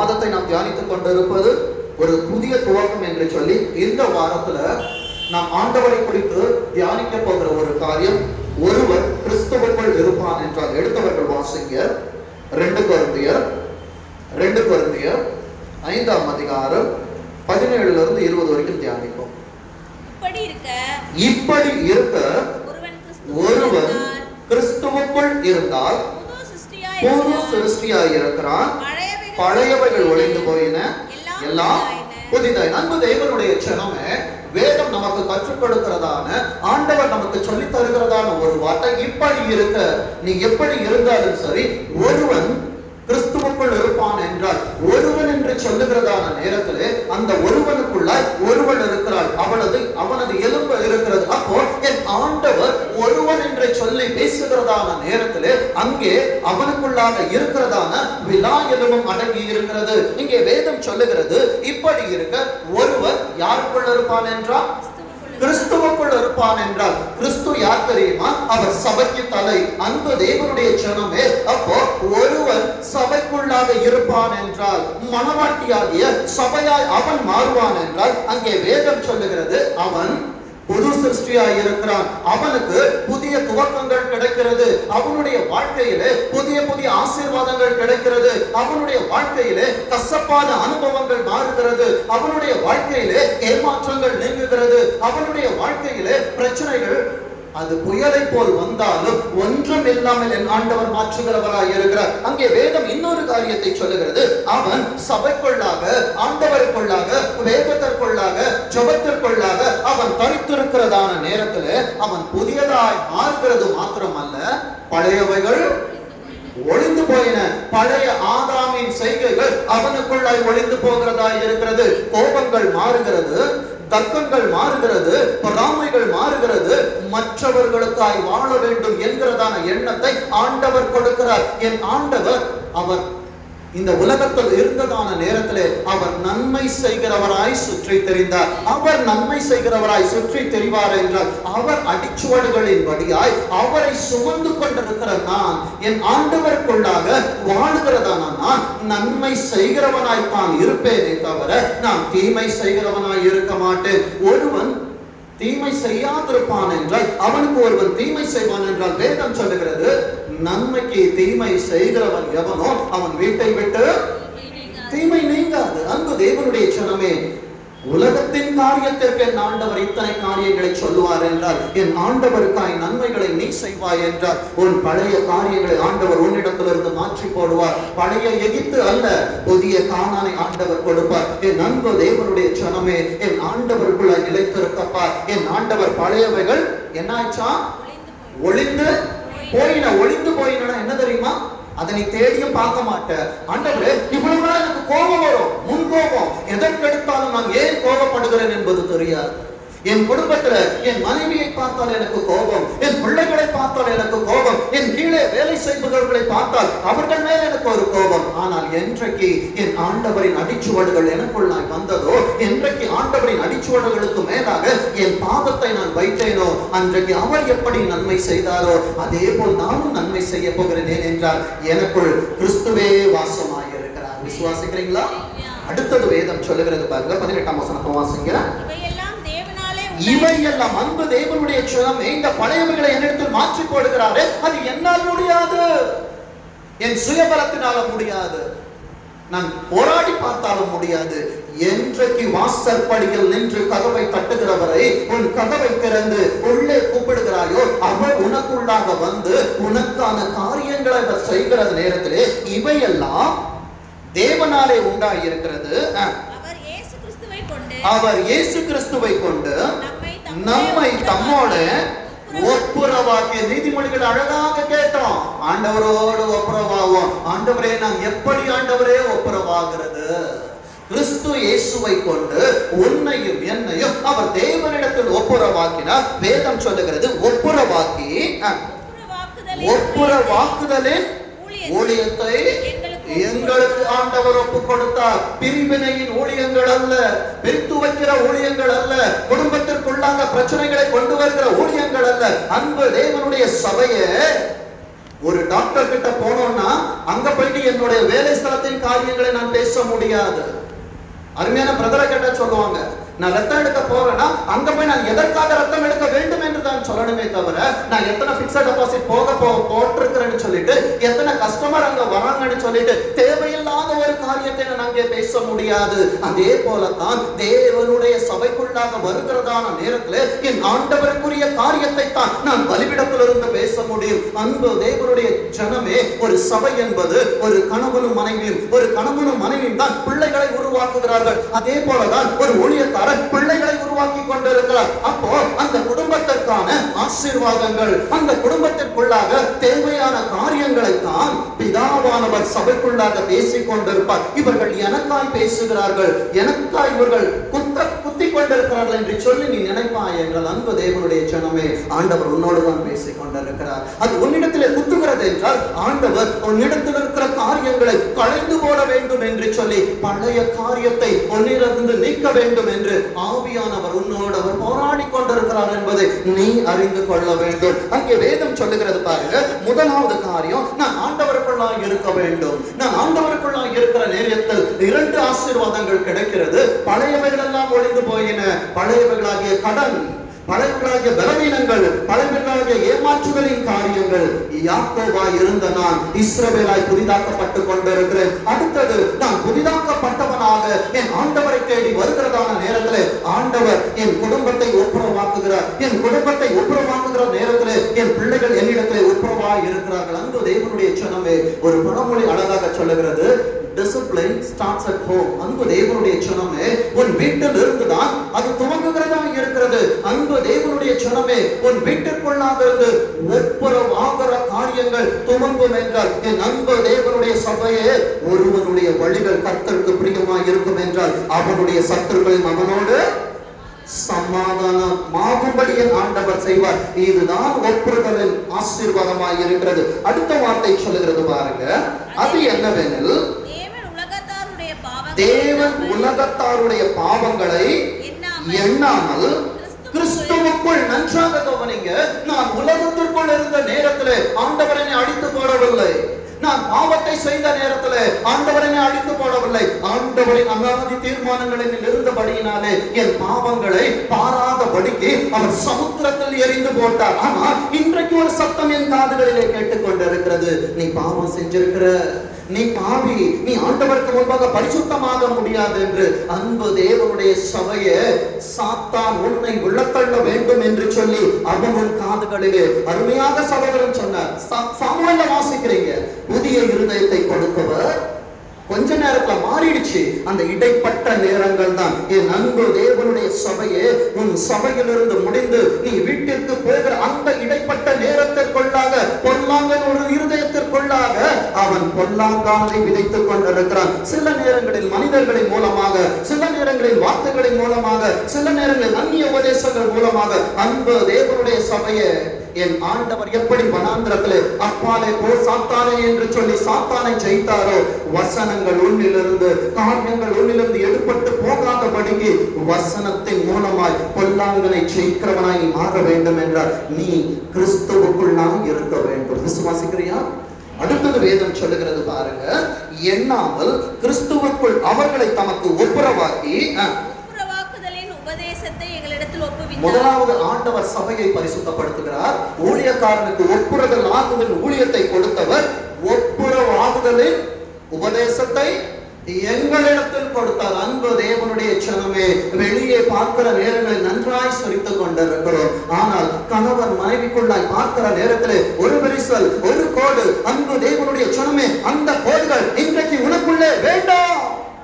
மாதத்தை நாம் தியானித்துக் கொண்டிருப்பது ஒரு புதிய துவக்கம் என்று சொல்லி இந்த வாரத்துல நாம் ஆண்டவரை குறித்து தியானிக்க போகிற ஒரு காரியம் ஒருவர் கிறிஸ்துவுக்குள் இருப்பான் என்றால் எடுத்தவர்கள் வாசிங்க ரெண்டு கொரிந்தியர் ரெண்டு கொரிந்தியர் ஐந்தாம் அதிகாரம் பதினேழுல இருந்து இருபது வரைக்கும் தியானிப்போம் இப்படி இருக்க இப்படி இருக்க ஒருவன் ஒருவன் கிறிஸ்துவுக்குள் கிறிஸ்துவுக்குள் இருந்தால் புது சிருஷ்டியாய் புது இருக்கிறான். சிருஷ்டியாய் இருக்கிறான் பழையவைகள் பழையவைகள் ஒளிந்து போயின எல்லாம் எல்லாம் புதிதாயின. புதிதாய் அன்பு தேவனுடைய க்ஷணமே வேதம் நமக்கு கற்றுக் கொடுக்கிறதான ஆண்டவர் நமக்கு சொல்லித் தருகிறதான ஒரு வார்த்தை இப்படி இருக்க நீ எப்படி இருந்தாலும் சரி ஒருவன் கிறிஸ்துவுக்குள் இருப்பான் என்றால் ஒருவன் என்று சொல்லுகிறதான நேரத்திலே அந்த ஒருவனுக்குள்ளாய் ஒருவன் இருக்கிறாள் அவனது அவனது எலும்பு இருக்கிறது அப்போ என் ஆண்டவர் ஒருவன் என்று சொல்லி பேசுகிறதான நேரத்திலே அங்கே அவனுக்குள்ளாக இருக்கிறதான விழா எலும்பும் அடங்கி இருக்கிறது இங்கே வேதம் சொல்லுகிறது இப்படி இருக்க ஒருவர் யாருக்குள் இருப்பான் என்றால் கிறிஸ்துவுக்குள் கிறிஸ்துவுக்குள் இருப்பான் என்றால் கிறிஸ்து யார் தெரியுமா அவர் சபைக்கு தலை அன்பு தேவனுடைய ஜனமே அப்போ ஒருவன் சபைக்குள்ளாக இருப்பான் என்றால் மனவாட்டியாகிய சபையாய் அவன் மாறுவான் என்றால் அங்கே வேதம் சொல்லுகிறது அவன் புது சிருஷ்டியாய் இருக்கிறான் அவனுக்கு புதிய துவக்கங்கள் கிடைக்கிறது அவனுடைய வாழ்க்கையிலே புதிய புதிய ஆசீர்வாதங்கள் கிடைக்கிறது அவனுடைய வாழ்க்கையிலே கசப்பான அனுபவங்கள் மாறுகிறது அவனுடைய வாழ்க்கையிலே ஏமாற்றங்கள் நீங்குகிறது அவனுடைய வாழ்க்கையிலே பிரச்சனைகள் அது புயலை போல் வந்தாலும் ஒன்றும் இல்லாமல் என் ஆண்டவர் மாற்றுகிறவராய் இருக்கிறார் அங்கே வேதம் இன்னொரு காரியத்தை சொல்லுகிறது அவன் சபைக்குள்ளாக ஆண்டவருக்குள்ளாக வேதத்திற்குள்ளாக ஜபத்திற்குள்ளாக அவன் தரித்திருக்கிறதான நேரத்தில் அவன் புதியதாய் மாறுகிறது மாத்திரமல்ல பழையவைகள் ஒளிந்து போயின பழைய ஆதாமின் செய்கைகள் அவனுக்குள்ளாய் ஒளிந்து போகிறதாய் இருக்கிறது கோபங்கள் மாறுகிறது தர்க்கங்கள் மாறுகிறது பொறாமைகள் மாறுகிறது மற்றவர்களுக்காய் வாழ வேண்டும் என்கிறதான எண்ணத்தை ஆண்டவர் கொடுக்கிறார் என் ஆண்டவர் அவர் இந்த உலகத்தில் இருந்ததான நேரத்திலே அவர் நன்மை செய்கிறவராய் சுற்றி தெரிந்தார் அவர் நன்மை செய்கிறவராய் சுற்றி தெரிவார் என்றால் அவர் அடிச்சுவடுகளின் படியாய் அவரை சுமந்து கொண்டிருக்கிற நான் என் ஆண்டவருக்குள்ளாக வாழுகிறதான நான் நன்மை செய்கிறவனாய் தான் இருப்பேனே தவிர நான் தீமை செய்கிறவனாய் இருக்க மாட்டேன் ஒருவன் தீமை செய்யாதிருப்பான் என்றால் அவனுக்கு ஒருவன் தீமை செய்வான் என்றால் வேதம் சொல்லுகிறது நன்மைக்கு தீமை செய்கிறவன் எவனோ அவன் வீட்டை விட்டு தீமை நீங்காது அன்பு தேவனுடைய சனமே உலகத்தின் காரியத்திற்கு என் ஆண்டவர் இத்தனை காரியங்களை சொல்லுவார் என்றால் என் ஆண்டவருக்காய் நன்மைகளை நீ செய்வாய் என்றால் உன் பழைய காரியங்களை ஆண்டவர் உன்னிடத்திலிருந்து மாற்றி போடுவார் பழைய எகிப்து அல்ல புதிய கானானை ஆண்டவர் கொடுப்பார் என் அன்பு தேவனுடைய சனமே என் ஆண்டவருக்குள்ள நிலைத்திருக்கப்பார் என் ஆண்டவர் பழையவைகள் என்னாச்சா ஒளிந்து போய் ஒளிந்து போயின ஒளிந்து போயினா என்ன தெரியுமா அதை நீ தேடியும் பார்க்க மாட்ட ஆண்டவரே இவ்வளவு நாள் எனக்கு கோபம் வரும் முன் கோபம் எதற்கெடுத்தாலும் நான் ஏன் கோபப்படுகிறேன் என்பது தெரியாது என் குடும்பத்துல என் மனைவியை பார்த்தால் எனக்கு கோபம் என் பிள்ளைகளை பார்த்தால் எனக்கு கோபம் என் கீழே வேலை செய்பவர்களை பார்த்தால் அவர்கள் மேல் எனக்கு ஒரு கோபம் ஆனால் என்றைக்கு என் ஆண்டவரின் அடிச்சுவடுகள் எனக்குள் நான் வந்ததோ என்றைக்கு ஆண்டவரின் அடிச்சுவடுகளுக்கு மேலாக என் பாதத்தை நான் வைத்தேனோ அன்றைக்கு அவர் எப்படி நன்மை செய்தாரோ அதே போல் நானும் நன்மை செய்ய போகிறேன் என்றால் எனக்குள் கிறிஸ்துவே வாசமாயிருக்கிறார் விசுவாசிக்கிறீங்களா அடுத்தது வேதம் சொல்லுகிறது பாருங்க பதினெட்டாம் வசனத்தை வாசிங்க இவையெல்லாம் தேவனாலே இவையெல்லாம் அன்பு தேவனுடைய சுயமே இந்த பழையவைகளை என்னிடத்தில் மாற்றி போடுகிறாரே அது என்னால் முடியாது என் சுயபலத்தினால முடியாது நான் போராடி பார்த்தாலும் முடியாது என்றைக்கு வாசற்படியில் நின்று கதவை தட்டுகிறவரை உன் கதவை திறந்து உள்ளே கூப்பிடுகிறாயோ அவர் உனக்குள்ளாக வந்து உனக்கான காரியங்களை அவர் செய்கிற நேரத்திலே இவையெல்லாம் தேவனாலே உண்டாயிருக்கிறது அஹ், அவர் இயேசு கிறிஸ்துவை கொண்டு அவர் இயேசு கிறிஸ்துவை கொண்டு நம்மை நம்மை தம்மோட ஒப்புரவாக்கிய நீதிமொழிகள் அழகாக கேட்டோம் ஆண்டவரோடு ஒப்புரவாவோம் ஆண்டவரே நான் எப்படி ஆண்டவரே ஒப்புரவாகிறது கிறிஸ்து இயேசுவை கொண்டு உன்னையும் என்னையும் அவர் தேவனிடத்தில் ஒப்புரவாக்கினார் வேதம் சொல்லுகிறது ஒப்புரவாக்கி அஹ், ஒப்புரவாக்குதலின் ஒப்புரவாக்குதலின் ஊழியத்தை எங்களுக்கு ஆண்டவர் ஒப்பு கொடுத்தார் பிரிவினையின் ஊழியங்கள் அல்ல பிரித்து வைக்கிற ஊழியங்கள் அல்ல குடும்பத்திற்குள்ளாக பிரச்சனைகளை கொண்டு வருகிற ஊழியங்கள் அல்ல அன்பு தேவனுடைய சபையே ஒரு டாக்டர் கிட்ட போனோம்னா அங்க போயிட்டு என்னுடைய வேலை ஸ்தலத்தின் காரியங்களை நான் பேச முடியாது அருமையான பிரதரை கேட்டா சொல்லுவாங்க நான் ரத்தம் எடுக்க போறேன்னா அங்க போய் நான் எதற்காக ரத்தம் எடுக்க வேண்டும் என்று தான் சொல்லணுமே தவிர நான் எத்தனை பிக்சட் டெபாசிட் போக போ போட்டிருக்கிறேன்னு சொல்லிட்டு எத்தனை கஸ்டமர் அங்க வராங்கன்னு சொல்லிட்டு தேவையில்லாத ஒரு காரியத்தை நான் அங்கே பேச முடியாது அதே போலதான் தேவனுடைய சபைக்குள்ளாக வருகிறதான நேரத்துல என் ஆண்டவருக்குரிய காரியத்தை தான் நான் பலிபிடத்திலிருந்து பேச முடியும் அன்பு தேவனுடைய ஜனமே ஒரு சபை என்பது ஒரு கணவனும் மனைவியும் ஒரு கணவனும் மனைவியும் தான் பிள்ளைகளை உருவாக்குகிறார்கள் அதே போலதான் ஒரு ஊழியக்காரன் பிள்ளைகளை உருவாக்கி கொண்டிருக்கிறார் அப்போ அந்த குடும்பத்திற்கான ஆசீர்வாதங்கள் அந்த குடும்பத்திற்குள்ளாக தேவையான காரியங்களை தான் பிதாவானவர் சபைக்குள்ளாக பேசிக் கொண்டிருப்பார் இவர்கள் எனக்காய் பேசுகிறார்கள் எனக்காய் இவர்கள் குத்த குத்தி கொண்டிருக்கிறார்கள் என்று சொல்லி நீ நினைப்பாய் என்றால் அன்பு தேவனுடைய ஜனமே ஆண்டவர் உன்னோடு தான் பேசிக் கொண்டிருக்கிறார் அது உன்னிடத்திலே குத்துகிறது என்றால் ஆண்டவர் உன்னிடத்தில் இருக்கிற காரியங்களை களைந்து போட வேண்டும் என்று சொல்லி பழைய காரியத்தை உன்னிலிருந்து நீக்க வேண்டும் என்று ஆவியானவர் உன்னோடு அவர் போராடி கொண்டிருக்கிறார் என்பதை நீ அறிந்து கொள்ள வேண்டும் அங்கே வேதம் சொல்லுகிறது பாருங்க முதலாவது காரியம் நான் ஆண்டவருக்குள்ளாய் இருக்க வேண்டும் நான் ஆண்டவருக்குள்ளாய் இருக்கிற நேரத்தில் இரண்டு ஆசீர்வாதங்கள் கிடைக்கிறது பழையவைகள் எல்லாம் ஒளிந்து போயின பழையவைகளாகிய கடன் பழையவர்களாகிய பலவீனங்கள் பழையவர்களாகிய ஏமாற்றுகளின் காரியங்கள் யாக்கோவாய் இருந்த நான் இஸ்ரவேலாய் புதிதாக்கப்பட்டு கொண்டிருக்கிறேன் அடுத்தது நான் புதிதாக்கப்பட்டவனாக என் ஆண்டவரை தேடி வருகிறதான நேரத்தில் ஆண்டவர் என் குடும்பத்தை ஒப்புரவாக்குகிறார் என் குடும்பத்தை ஒப்புரவாக்குகிற நேரத்தில் என் பிள்ளைகள் என்னிடத்தில் ஒப்புரவாய் இருக்கிறார்கள் அன்பு தேவனுடைய சனமே ஒரு பழமொழி அழகாக சொல்லுகிறது டிசிப்ளின் ஸ்டார்ட்ஸ் அட் ஹோம் அன்பு தேவனுடைய சனமே உன் வீட்டில் இருந்துதான் அது துவங்குகிறதா இருக்கிறது அன்பு தேவனுடைய சனமே உன் வீட்டிற்குள்ளாக இருந்து ஒப்புரவாகிற காரியங்கள் துவங்கும் என்றால் என் அன்பு தேவனுடைய சபையே ஒருவனுடைய வழிகள் கர்த்தருக்கு பிரியமாய் இருக்கும் என்றால் அவனுடைய சத்துருக்களின் அவனோடு சமாதானமாகும்படி என் ஆண்டவர் செய்வார் இதுதான் ஒப்புறுதலின் ஆசீர்வாதமாய் இருக்கிறது அடுத்த வார்த்தை சொல்லுகிறது பாருங்க அது என்னவெனில் தேவன் உலகத்தாருடைய பாவங்களை தேவன் எண்ணாமல் உலகத்தாருடைய பாவங்களை எண்ணாமல் எண்ணாமல் கிறிஸ்துவுக்குள் நன்றாக கவனிங்க நான் உலகத்திற்குள் இருந்த நேரத்திலே ஆண்டவர் என்னை அழித்து போடவில்லை நான் பாவத்தை செய்த நேரத்திலே ஆண்டவர் என்னை அழித்து போடவில்லை ஆண்டவரின் அனாதி தீர்மானங்களில் இருந்தபடியினாலே என் பாவங்களை பாராதபடிக்கு அவர் சமுத்திரத்தில் எரிந்து போட்டார் ஆனா இன்றைக்கு ஒரு சத்தம் என் காதுகளிலே கேட்டுக்கொண்டிருக்கிறது நீ பாவம் செஞ்சிருக்கிற நீ பாவி நீ ஆண்டவருக்கு முன்பாக பரிசுத்தமாக முடியாது என்று அன்பு தேவனுடைய சபையை சாத்தான் உன்னை விழத்தள்ள வேண்டும் என்று சொல்லி அவன் உன் காதுகளிலே அருமையாக சகோதரன் சொன்னார் சா- சாமுவேல்ல வாசிக்கிறீங்க புதிய இருதயத்தை கொடுத்தவர் கொஞ்ச நேரத்துல மாறிடுச்சு அந்த இடைப்பட்ட நேரங்கள் தான் என் அன்பு தேவனுடைய சபையே உன் சபையிலிருந்து முடிந்து நீ வீட்டிற்கு போகிற அந்த இடைப்பட்ட நேரத்திற்குள்ளாக பொல்லாங்கன் ஒரு இருதயத்திற்குள்ளாக அவன் பொல்லாங்கானதை விதைத்துக் கொண்டிருக்கிறான் சில நேரங்களில் மனிதர்களின் மூலமாக சில நேரங்களில் வார்த்தைகளின் மூலமாக சில நேரங்களில் அந்நிய உபதேசங்கள் மூலமாக அன்பு தேவனுடைய சபையை என் ஆண்டவர் எப்படி வனாந்திரத்திலே அப்பாலே போ சாத்தானே என்று சொல்லி சாத்தானை ஜெயித்தாரோ வசனங்கள் உன்னிலிருந்து காரியங்கள் உன்னிலிருந்து எடுபட்டு போகாதபடிக்கு வசனத்தின் மூலமாய் பொல்லாங்கனை ஜெயிக்கிறவனாய் நீ மாற வேண்டும் என்றால் நீ கிறிஸ்துவுக்குள் நாம் இருக்க வேண்டும் விசுவாசிக்கிறியா அடுத்தது வேதம் சொல்லுகிறது பாருங்க எண்ணாமல் கிறிஸ்துவுக்குள் அவர்களை தமக்கு ஒப்புரவாக்கி அஹ், ஒப்புரவாக்குதலின் உபதேசத்தை எங்களிடத்தில் ஒப்புவித்தார் முதலாவது ஆண்டவர் சபையை பரிசுத்தப்படுத்துகிறார் ஊழியக்காரனுக்கு ஒப்புரதல் ஆகுதல் ஊழியத்தை கொடுத்தவர் ஒப்புரவாகுதலின் உபதேசத்தை எங்களிடத்தில் கொடுத்தார் அன்பு தேவனுடைய சனமே வெளியே பார்க்கிற நேரங்களில் நன்றாய் சுரித்துக் கொண்டிருக்கிறோம் ஆனால் கணவன் மனைவிக்குள்ளாய் பார்க்கிற நேரத்தில் ஒரு விரிசல் ஒரு கோடு அன்பு தேவனுடைய சனமே அந்த கோடுகள் இன்றைக்கு உனக்குள்ளே வேண்டாம்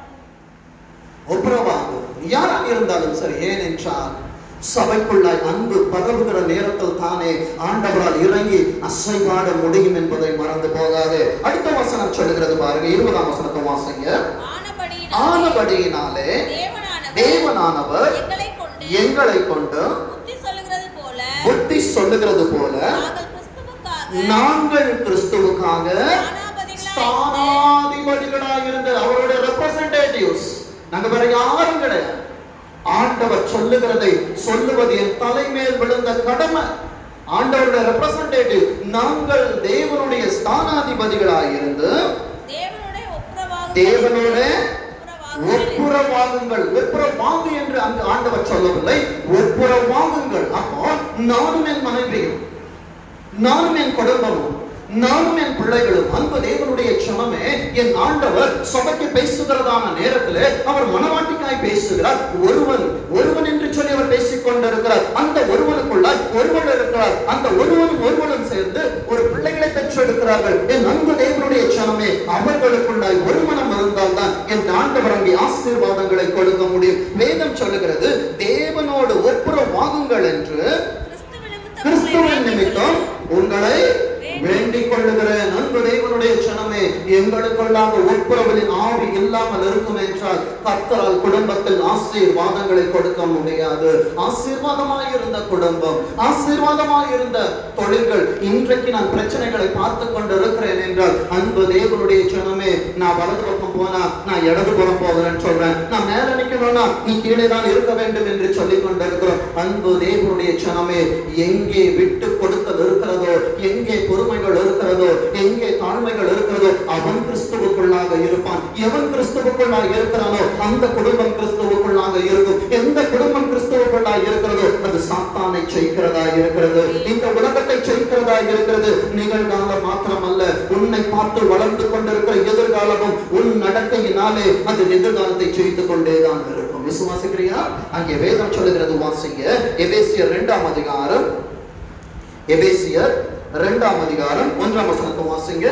ஒப்புரவாகும் யாராக இருந்தாலும் சரி ஏனென்றால் சபைக்குள்ளாய் அன்பு பரவுகிற நேரத்தில் தானே ஆண்டவரால் இறங்கி அசைவாட முடியும் என்பதை மறந்து போகாது அடுத்த வசனம் சொல்லுகிறது பாருங்க இருபதாம் வசனத்தை வாசிங்க ஆனபடியினாலே ஆனபடியினாலே தேவனானவர் தேவனானவர் எங்களை கொண்டு எங்களை கொண்டு புத்தி சொல்லுகிறது போல புத்தி சொல்லுகிறது போல நாங்கள் நாங்கள் கிறிஸ்துவுக்காக கிறிஸ்துவுக்காக ஸ்தானாபதிகளாய் ஸ்தானாதிபதிகளாக இருந்து அவருடைய ரெப்ரசன்டேட்டிவ்ஸ் நாங்க வேற யாரும் கிடையாது ஆண்டவர் சொல்லுகிறதை சொல்லுவது என் தலைமேல் விழுந்த கடமை ஆண்டவருடைய ரெப்ரசன்டேட்டிவ் நாங்கள் தேவனுடைய ஸ்தானாதிபதிகளாய் இருந்து தேவனுடைய ஒப்புரவாக தேவனோட ஒப்புரவாகுதலில் ஒப்புரவாகுங்கள் ஒப்புரவாகு என்று அங்கு ஆண்டவர் சொல்லவில்லை ஒப்புரவாகுங்கள் அப்போ நானும் என் மனைவியும் நானும் என் குடும்பமும் நானும் என் பிள்ளைகளும் அன்பு தேவனுடைய க்ஷணமே என் ஆண்டவர் சபைக்கு பேசுகிறதான நேரத்திலே அவர் மனவாட்டிக்காய் பேசுகிறார் ஒருவன் ஒருவன் என்று சொல்லி அவர் பேசிக் கொண்டிருக்கிறார் அந்த ஒருவனுக்குள்ளாய் ஒருவன் இருக்கிறார் அந்த ஒருவனும் ஒருவனும் சேர்ந்து ஒரு பிள்ளைகளை பெற்றெடுக்கிறார்கள் என் அன்பு தேவனுடைய க்ஷணமே அவர்களுக்குள்ளாய் ஒரு மனம் இருந்தால்தான் என் ஆண்டவர் அங்கே ஆசீர்வாதங்களை கொடுக்க முடியும் வேதம் சொல்லுகிறது தேவனோடு ஒப்புரவாகுங்கள் என்று கிறிஸ்துவின் நிமித்தம் கிறிஸ்துவின் நிமித்தம் உங்களை வேண்டிக் கொள்ளுகிறேன் அன்பு தேவனுடைய க்ஷணமே எங்களுக்குள்ளாக ஒப்புரவலின் ஆவி இல்லாமல் இருக்கும் என்றால் கர்த்தரால் குடும்பத்தில் ஆசீர்வாதங்களை கொடுக்க முடியாது ஆசீர்வாதமாய் இருந்த குடும்பம் ஆசீர்வாதமாய் இருந்த தொழில்கள் இன்றைக்கு நான் பிரச்சனைகளை பார்த்து கொண்டு இருக்கிறேன் என்றால் அன்பு தேவனுடைய க்ஷணமே நான் வலது பக்கம் போனா நான் இடது புறம் போகிறேன்னு சொல்றேன் நான் மேல நிக்கணும்னா நீ கீழே தான் இருக்க வேண்டும் என்று சொல்லிக் கொண்டிருக்கிறோம் அன்பு தேவனுடைய க்ஷணமே எங்கே விட்டு கொடுத்தல் இருக்கிறதோ எங்கே பொறுமைகள் இருக்கிறதோ எங்கே தாழ்மைகள் இருக்கிறதோ அவன் கிறிஸ்துவுக்குள்ளாக இருப்பான் எவன் கிறிஸ்துவுக்குள்ளாக இருக்கிறானோ அந்த குடும்பம் கிறிஸ்துவுக்குள்ளாக இருக்கும் எந்த குடும்பம் கிறிஸ்துவுக்குள்ளாக இருக்கிறதோ அது சாத்தானை ஜெயிக்கிறதா இருக்கிறது இந்த உலகத்தை ஜெயிக்கிறதா இருக்கிறது நிகழ்காலம் மாத்திரமல்ல உன்னை பார்த்து வளர்ந்து கொண்டிருக்கிற எதிர்காலமும் உன் நடக்கையினாலே அது எதிர்காலத்தை ஜெயித்து கொண்டேதான் இருக்கும் விசுவாசிக்கிறியா அங்கே வேதம் சொல்லுகிறது வாசிங்க எபேசியர் இரண்டாம் அதிகாரம் எபேசியர் இரண்டாம் அதிகாரம் ஒன்றாம் வசனத்தை வாசிங்க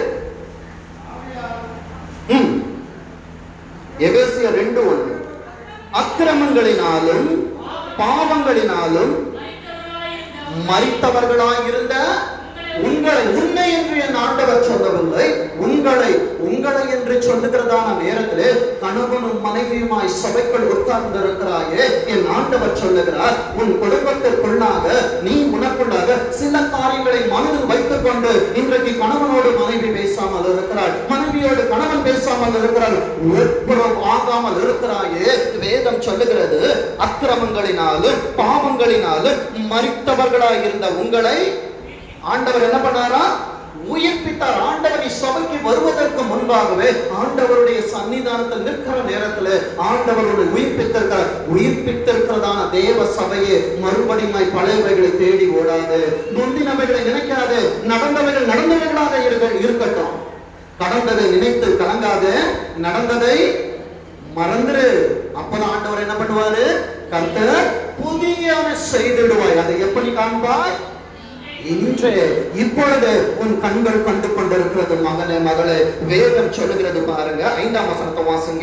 ம். எபேசியர் ரெண்டு ஒன்று அக்கிரமங்களினாலும் பாவங்களினாலும் மறித்தவர்களாயிருந்த உங்களை உன்னை என்று என் ஆண்டவர் சொல்லவில்லை உங்களை உங்களை என்று சொல்லுகிறதான நேரத்திலே கணவனும் மனைவியுமாய் சபைக்குள் உட்கார்ந்திருக்கிறாயே என் ஆண்டவர் சொல்லுகிறார் உன் குடும்பத்திற்குள்ளாக நீ உனக்குள்ளாக சில காரியங்களை மனதில் வைத்துக் கொண்டு இன்றைக்கு கணவனோடு மனைவி பேசாமல் இருக்கிறாள் மனைவியோடு கணவன் பேசாமல் இருக்கிறாள் ஒப்புறம் ஆகாமல் இருக்கிறாயே வேதம் சொல்லுகிறது அக்கிரமங்களினாலும் பாவங்களினாலும் மறித்தவர்களாய் இருந்த உங்களை ஆண்டவர் என்ன பண்ணாரா உயிர்ப்பித்தார் ஆண்டவர் சபைக்கு வருவதற்கு முன்பாகவே ஆண்டவருடைய சன்னிதானத்தில் நிற்கிற நேரத்தில் ஆண்டவருடைய உயிர்ப்பித்திருக்கிறார் உயிர்ப்பித்திருக்கிறதான தேவ சபையே மறுபடியும் பழையவைகளை தேடி ஓடாது முந்தினவைகளை நினைக்காது நடந்தவைகள் நடந்தவைகளாக இருக்க இருக்கட்டும் கடந்ததை நினைத்து கலங்காத நடந்ததை மறந்துரு அப்பதான் ஆண்டவர் என்ன பண்ணுவாரு கர்த்தர் புதியன செய்திடுவாய் அதை எப்படி காண்பாய் இன்று இப்பொழுது உன் கண்கள் கண்டு கொண்டிருக்கிறது மகனே மகளே வேதம் சொல்லுகிறது பாருங்க ஐந்தாம் வசனத்தை வாசிங்க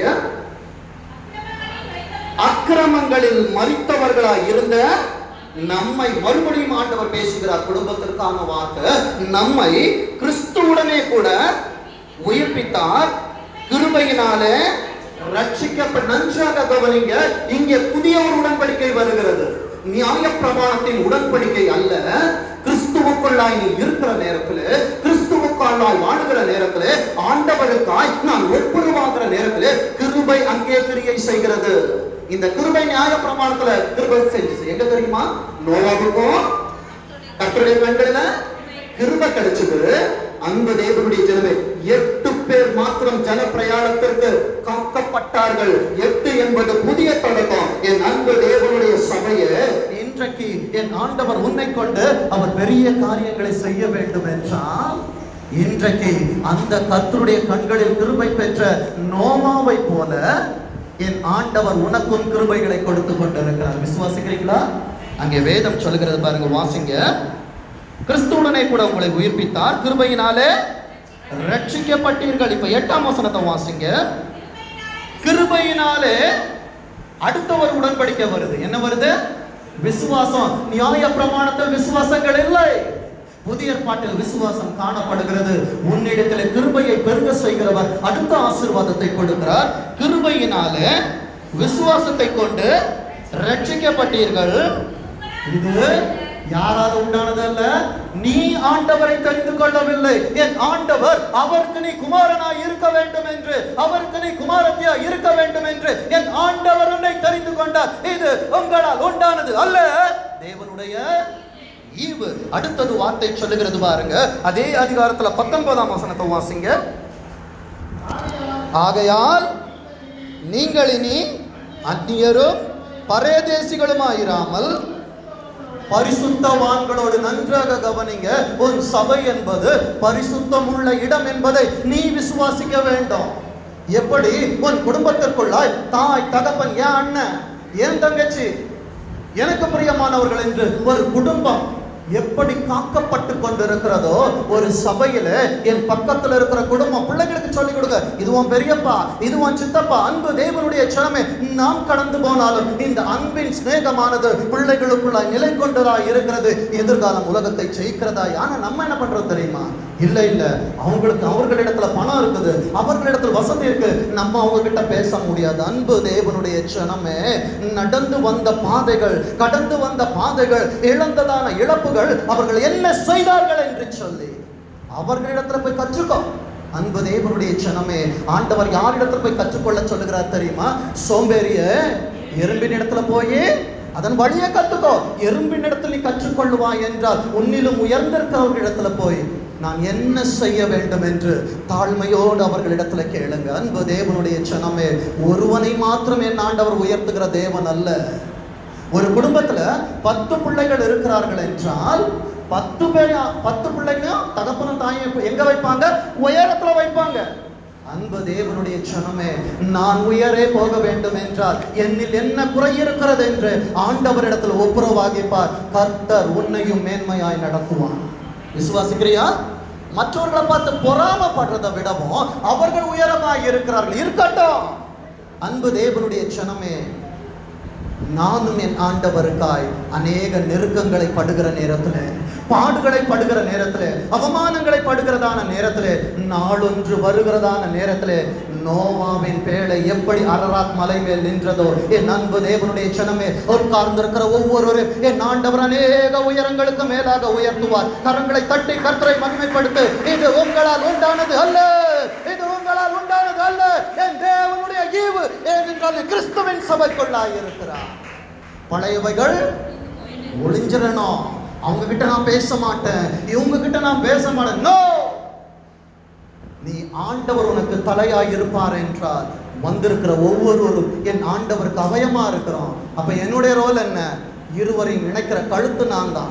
அக்கிரமங்களில் மறித்தவர்களாய் இருந்த நம்மை மறுபடியும் ஆண்டவர் பேசுகிறார் குடும்பத்திற்கான வார்த்தை நம்மை கிறிஸ்துவுடனே கூட உயிர்ப்பித்தார் கிருபையினாலே ரட்சிக்கப்பட்ட நன்றாக கவனிங்க இங்கே புதிய ஒரு உடன்படிக்கை வருகிறது நியாய பிரமாணத்தின் உடன்படிக்கை அல்ல கிறிஸ்துவுக்குள்ளாய் நீ இருக்கிற நேரத்துல கிறிஸ்துவுக்குள்ளாய் வாழுகிற நேரத்துல ஆண்டவருக்காய் நான் ஒப்புரவாகிற நேரத்துல கிருபை அங்கே கிரியை செய்கிறது இந்த கிருபை நியாய பிரமாணத்துல கிருபை செஞ்சு எங்க தெரியுமா நோவாவுக்கும் கர்த்தருடைய கண்களில கிருபை கிடைச்சது அன்பு தேவனுடைய ஜனமே எட்டு பேர் மாத்திரம் ஜன பிரயாணத்திற்கு காக்கப்பட்டார்கள் எட்டு என்பது புதிய தொடக்கம் என் அன்பு தேவனுடைய சபையை இன்றைக்கு என் ஆண்டவர் உன்னை கொண்டு அவர் பெரிய காரியங்களை செய்ய வேண்டும் என்றால் இன்றைக்கு அந்த கர்த்தருடைய கண்களில் கிருபை பெற்ற நோவாவை போல என் ஆண்டவர் உனக்கும் கிருபைகளை கொடுத்து கொண்டிருக்கிறார் விசுவாசிக்கிறீங்களா அங்கே வேதம் சொல்லுகிறது பாருங்க வாசிங்க கிறிஸ்துவுடனே கூட உங்களை உயிர்ப்பித்தார் கிருபையினாலே ரட்சிக்கப்பட்டீர்கள் இப்ப எட்டாம் வசனத்தை வாசிங்க கிருபையினாலே அடுத்த ஒரு உடன்படிக்கை வருது என்ன வருது விசுவாசம் நியாய பிரமாணத்தில் விசுவாசங்கள் இல்லை புதிய ஏற்பாட்டில் விசுவாசம் காணப்படுகிறது உன்னிடத்தில் கிருபையை பெருக செய்கிறவர் அடுத்த ஆசீர்வாதத்தை கொடுக்கிறார் கிருபையினாலே விசுவாசத்தை கொண்டு ரட்சிக்கப்பட்டீர்கள் இது யாரால உண்டானதல்ல நீ ஆண்டவரை தெரிந்து கொள்ளவில்லை என் ஆண்டவர் அவருக்கு நீ குமாரனாய் இருக்க வேண்டும் என்று அவருக்கு நீ குமாரத்தியா இருக்க வேண்டும் என்று என் ஆண்டவர் உன்னை தெரிந்து கொண்டார் இது உங்களால் உண்டானது அல்ல தேவனுடைய ஈவு அடுத்தது வார்த்தை சொல்லுகிறது பாருங்க அதே அதிகாரத்துல பத்தொன்பதாம் வசனத்தை வாசிங்க ஆகையால் நீங்கள் இனி அந்நியரும் பரதேசிகளுமாயிராமல் பரிசுத்தவான்களோடு நன்றாக கவனிங்க உன் சபை என்பது பரிசுத்தம் உள்ள இடம் என்பதை நீ விசுவாசிக்க வேண்டும் எப்படி உன் குடும்பத்திற்குள்ளாய் தாய் தகப்பன் ஏன் அண்ணன் ஏன் தங்கச்சி எனக்கு பிரியமானவர்கள் என்று ஒரு குடும்பம் எப்படி காக்கப்பட்டு கொண்டிருக்கிறதோ ஒரு சபையில என் பக்கத்துல இருக்கிற குடும்பம் பிள்ளைகளுக்கு சொல்லிக் கொடுங்க இதுவும் பெரியப்பா இதுவும் சித்தப்பா அன்பு தேவனுடைய சிறமை நாம் கடந்து போனாலும் இந்த அன்பின் சிநேகமானது பிள்ளைகளுக்குள்ள நிலை கொண்டதா இருக்கிறது எதிர்காலம் உலகத்தை ஜெயிக்கிறதா ஆனா நம்ம என்ன பண்றோம் தெரியுமா இல்ல இல்ல அவங்களுக்கு அவர்களிடத்துல பணம் இருக்குது அவர்களிடத்துல வசதி இருக்கு நம்ம அவங்க கிட்ட பேச முடியாது அன்பு தேவனுடைய சனமே நடந்து வந்த பாதைகள் கடந்து வந்த பாதைகள் இழந்ததான இழப்புகள் அவர்கள் என்ன செய்தார்கள் என்று சொல்லி அவர்களிடத்துல போய் கற்றுக்கோ அன்பு தேவனுடைய சனமே ஆண்டவர் யாரிடத்துல போய் கற்றுக்கொள்ள சொல்லுகிறார் தெரியுமா சோம்பேறிய எறும்பின் இடத்துல போய் அதன் வழியை கத்துக்கோ எறும்பின் இடத்துல நீ கற்றுக்கொள்ளுவாய் என்றால் உன்னிலும் உயர்ந்திருக்கிறவர்களிடத்துல போய் நான் என்ன செய்ய வேண்டும் என்று தாழ்மையோடு அவர்களிடத்துல கேளுங்க அன்பு தேவனுடைய சனமே ஒருவனை மாத்திரம் என் ஆண்டவர் உயர்த்துகிற தேவன் அல்ல ஒரு குடும்பத்துல பத்து பிள்ளைகள் இருக்கிறார்கள் என்றால் பத்து பேர் பத்து பிள்ளைங்களையும் தகப்பனும் தாயும் எங்க வைப்பாங்க உயரத்துல வைப்பாங்க அன்பு தேவனுடைய சனமே நான் உயரே போக வேண்டும் என்றால் என்னில் என்ன குறை இருக்கிறது என்று ஆண்டவரிடத்தில் ஒப்புரவாகிப்பார் கர்த்தர் உன்னையும் மேன்மையாய் நடத்துவான் விசுவாசிக்கிறியா மற்றவர்களை பார்த்து பொறாமப்படுறதை விடவும் அவர்கள் உயரமாய் இருக்கிறார்கள் இருக்கட்டும் அன்பு தேவனுடைய சனமே நானும் என் ஆண்டவருக்காய் அநேக நெருக்கங்களை படுகிற நேரத்துல பாடுகளை படுகிற நேரத்துல அவமானங்களை படுகிறதான நேரத்துல நாளொன்று வருகிறதான நேரத்துல நோவாவின் பேழை எப்படி அரராத் மலை மேல் நின்றதோ என் அன்பு தேவனுடைய சனமே உட்கார்ந்திருக்கிற ஒவ்வொருவரும் என் ஆண்டவர் அநேக உயரங்களுக்கு மேலாக உயர்த்துவார் கரங்களை தட்டி கர்த்தரை மகிமைப்படுத்து இது உங்களால் உண்டானது அல்ல இது உங்களால் உண்டானது அல்ல என் தேவனுடைய ஈவு ஏனென்றால் கிறிஸ்துவின் சபைக்குள்ளாய் இருக்கிறார் பழையவைகள் ஒளிஞ்சிடணும் அவங்க கிட்ட நான் பேச மாட்டேன் இவங்க கிட்ட நான் பேச மாட்டேன் நோ நீ ஆண்டவர் உனக்கு தலையாய் இருப்பார் என்றால் வந்திருக்கிற ஒவ்வொருவரும் என் ஆண்டவருக்கு அவயமா இருக்கிறோம் அப்ப என்னுடைய ரோல் என்ன இருவரையும் இணைக்கிற கழுத்து நான் தான்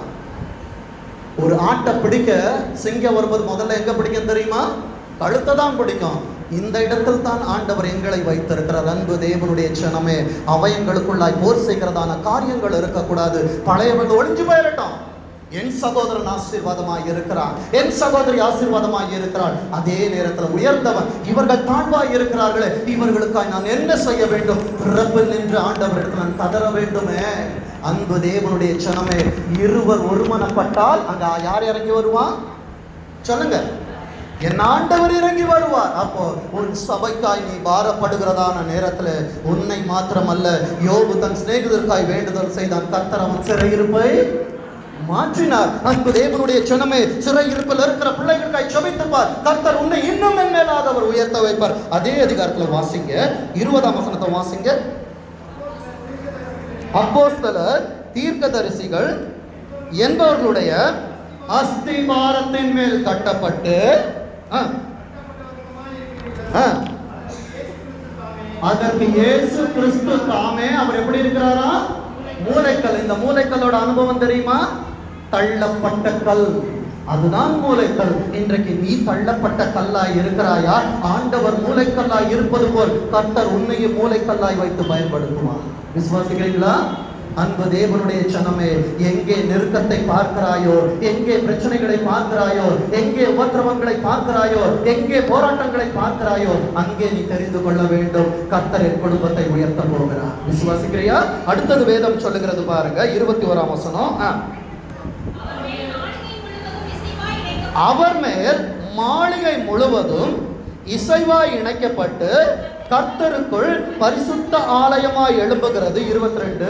ஒரு ஆட்டை பிடிக்க சிங்கம் வரும்போது முதல்ல எங்க பிடிக்கும் தெரியுமா கழுத்தை தான் பிடிக்கும் இந்த இடத்தில் தான் ஆண்டவர் எங்களை வைத்திருக்கிறார் அன்பு தேவனுடைய சனமே அவயங்களுக்குள்ளாய் போர் செய்கிறதான காரியங்கள் இருக்கக்கூடாது பழையவர்கள் ஒளிஞ்சு போயிடட்டும் என் சகோதரன் ஆசீர்வாதமாய் இருக்கிறான் என் சகோதரி ஆசீர்வாதமாய் இருக்கிறாள் அதே நேரத்தில் உயர்ந்தவன் இவர்கள் தாழ்வாய் இருக்கிறார்களே இவர்களுக்காய் நான் என்ன செய்ய வேண்டும் பிறப்பில் நின்று ஆண்டவரிடத்தில் நான் கதற வேண்டுமே அன்பு தேவனுடைய சனமே இருவர் ஒருமனப்பட்டால் அங்க யார் இறங்கி வருவான் சொல்லுங்க என் ஆண்டவர் இறங்கி வருவார் அப்போ உன் சபைக்காய் நீ பாரப்படுகிறதான நேரத்துல உன்னை மாத்திரமல்ல யோபு தன் சிநேகிதருக்காய் வேண்டுதல் செய்தான் கர்த்தர் அவன் சிறையிருப்பை மாற்றினார் அன்பு தேவனுடைய சனமே சிறையிருப்பில் இருக்கிற பிள்ளைகளுக்காய் செபித்துப்பார் கர்த்தர் உன்னை இன்னும் மேலாக அவர் உயர்த்த வைப்பார் அதே அதிகாரத்துல வாசிங்க இருபதாம் வசனத்தை வாசிங்க அப்போஸ்தலர் தீர்க்கதரிசிகள் என்பவர்களுடைய அஸ்திபாரத்தின் மேல் கட்டப்பட்டு ஆ, ஆ, அதற்கு இயேசு கிறிஸ்து தாமே அவர் எப்படி இருக்கிறாரா மூளைக்கல் இந்த மூளைக்கல்லோட அனுபவம் தெரியுமா தள்ளப்பட்ட கல் அதுதான் மூளைக்கல் இன்றைக்கு நீ தள்ளப்பட்ட கல்லாய் இருக்கிறாயா ஆண்டவர் மூளைக்கல்லாய் இருப்பது போல் கர்த்தர் உன்னையும் மூளைக்கல்லாய் வைத்து பயன்படுத்துவார் விசுவாசிக்கிறீங்களா அன்பு தேவனுடைய சனமே எங்கே நெருக்கத்தை பார்க்கிறாயோ எங்கே பிரச்சனைகளை பார்க்கிறாயோ எங்கே உபத்திரவங்களை பார்க்கிறாயோ எங்கே போராட்டங்களை பார்க்கிறாயோ அங்கே நீ தெரிந்து கொள்ள வேண்டும் கர்த்தர் என் குடும்பத்தை உயர்த்த போகிறார் விசுவாசிக்கிறியா அடுத்தது வேதம் சொல்லுகிறது பாருங்க இருபத்தி ஓராம் வசனம் ஆ. அவர் மேல் மாளிகை முழுவதும் இசைவாய் இணைக்கப்பட்டு கர்த்தருக்குள் பரிசுத்த ஆலயமாய் எழும்புகிறது இருபத்தி ரெண்டு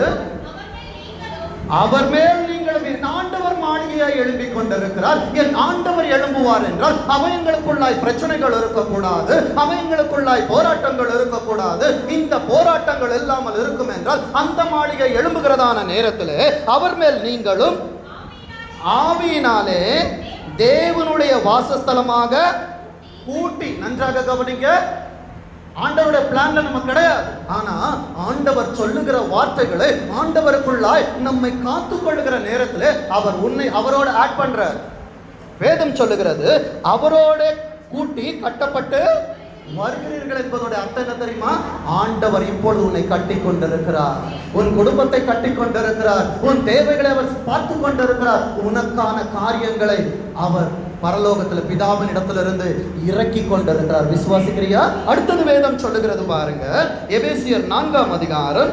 அவர் மேல் நீங்களும் என் ஆண்டவர் மாளிகையாய் எழும்பிக் கொண்டிருக்கிறார் என் ஆண்டவர் எழும்புவார் என்றால் அவயங்களுக்குள்ளாய் பிரச்சனைகள் இருக்கக்கூடாது அவயங்களுக்குள்ளாய் போராட்டங்கள் இருக்கக்கூடாது இந்த போராட்டங்கள் இல்லாமல் இருக்கும் என்றால் அந்த மாளிகை எழும்புகிறதான நேரத்தில் அவர் மேல் நீங்களும் ஆவியினாலே தேவனுடைய வாசஸ்தலமாக கூட்டி நன்றாக கவனிங்க ஆண்டவருடைய பிளான்ல நம்ம கிடையாது ஆனா ஆண்டவர் சொல்லுகிற வார்த்தைகளை ஆண்டவருக்குள்ளாய் நம்மை காத்து கொள்ளுகிற நேரத்துல அவர் உன்னை அவரோட ஆட் பண்றார் வேதம் சொல்லுகிறது அவரோட கூட்டி கட்டப்பட்டு வருகிறீர்கள் என்பதோட அர்த்தம் என்ன தெரியுமா ஆண்டவர் இப்பொழுது உன்னை கட்டி கொண்டிருக்கிறார் உன் குடும்பத்தை கட்டி கொண்டிருக்கிறார் உன் தேவைகளை அவர் பார்த்து கொண்டிருக்கிறார் உனக்கான காரியங்களை அவர் பரலோகத்துல பிதாவின் இடத்துல இருந்து இறக்கி கொண்டிருக்கிறார் விசுவாசிக்கிறியா அடுத்தது வேதம் சொல்லுகிறது பாருங்க எபேசியர் நான்காம் அதிகாரம்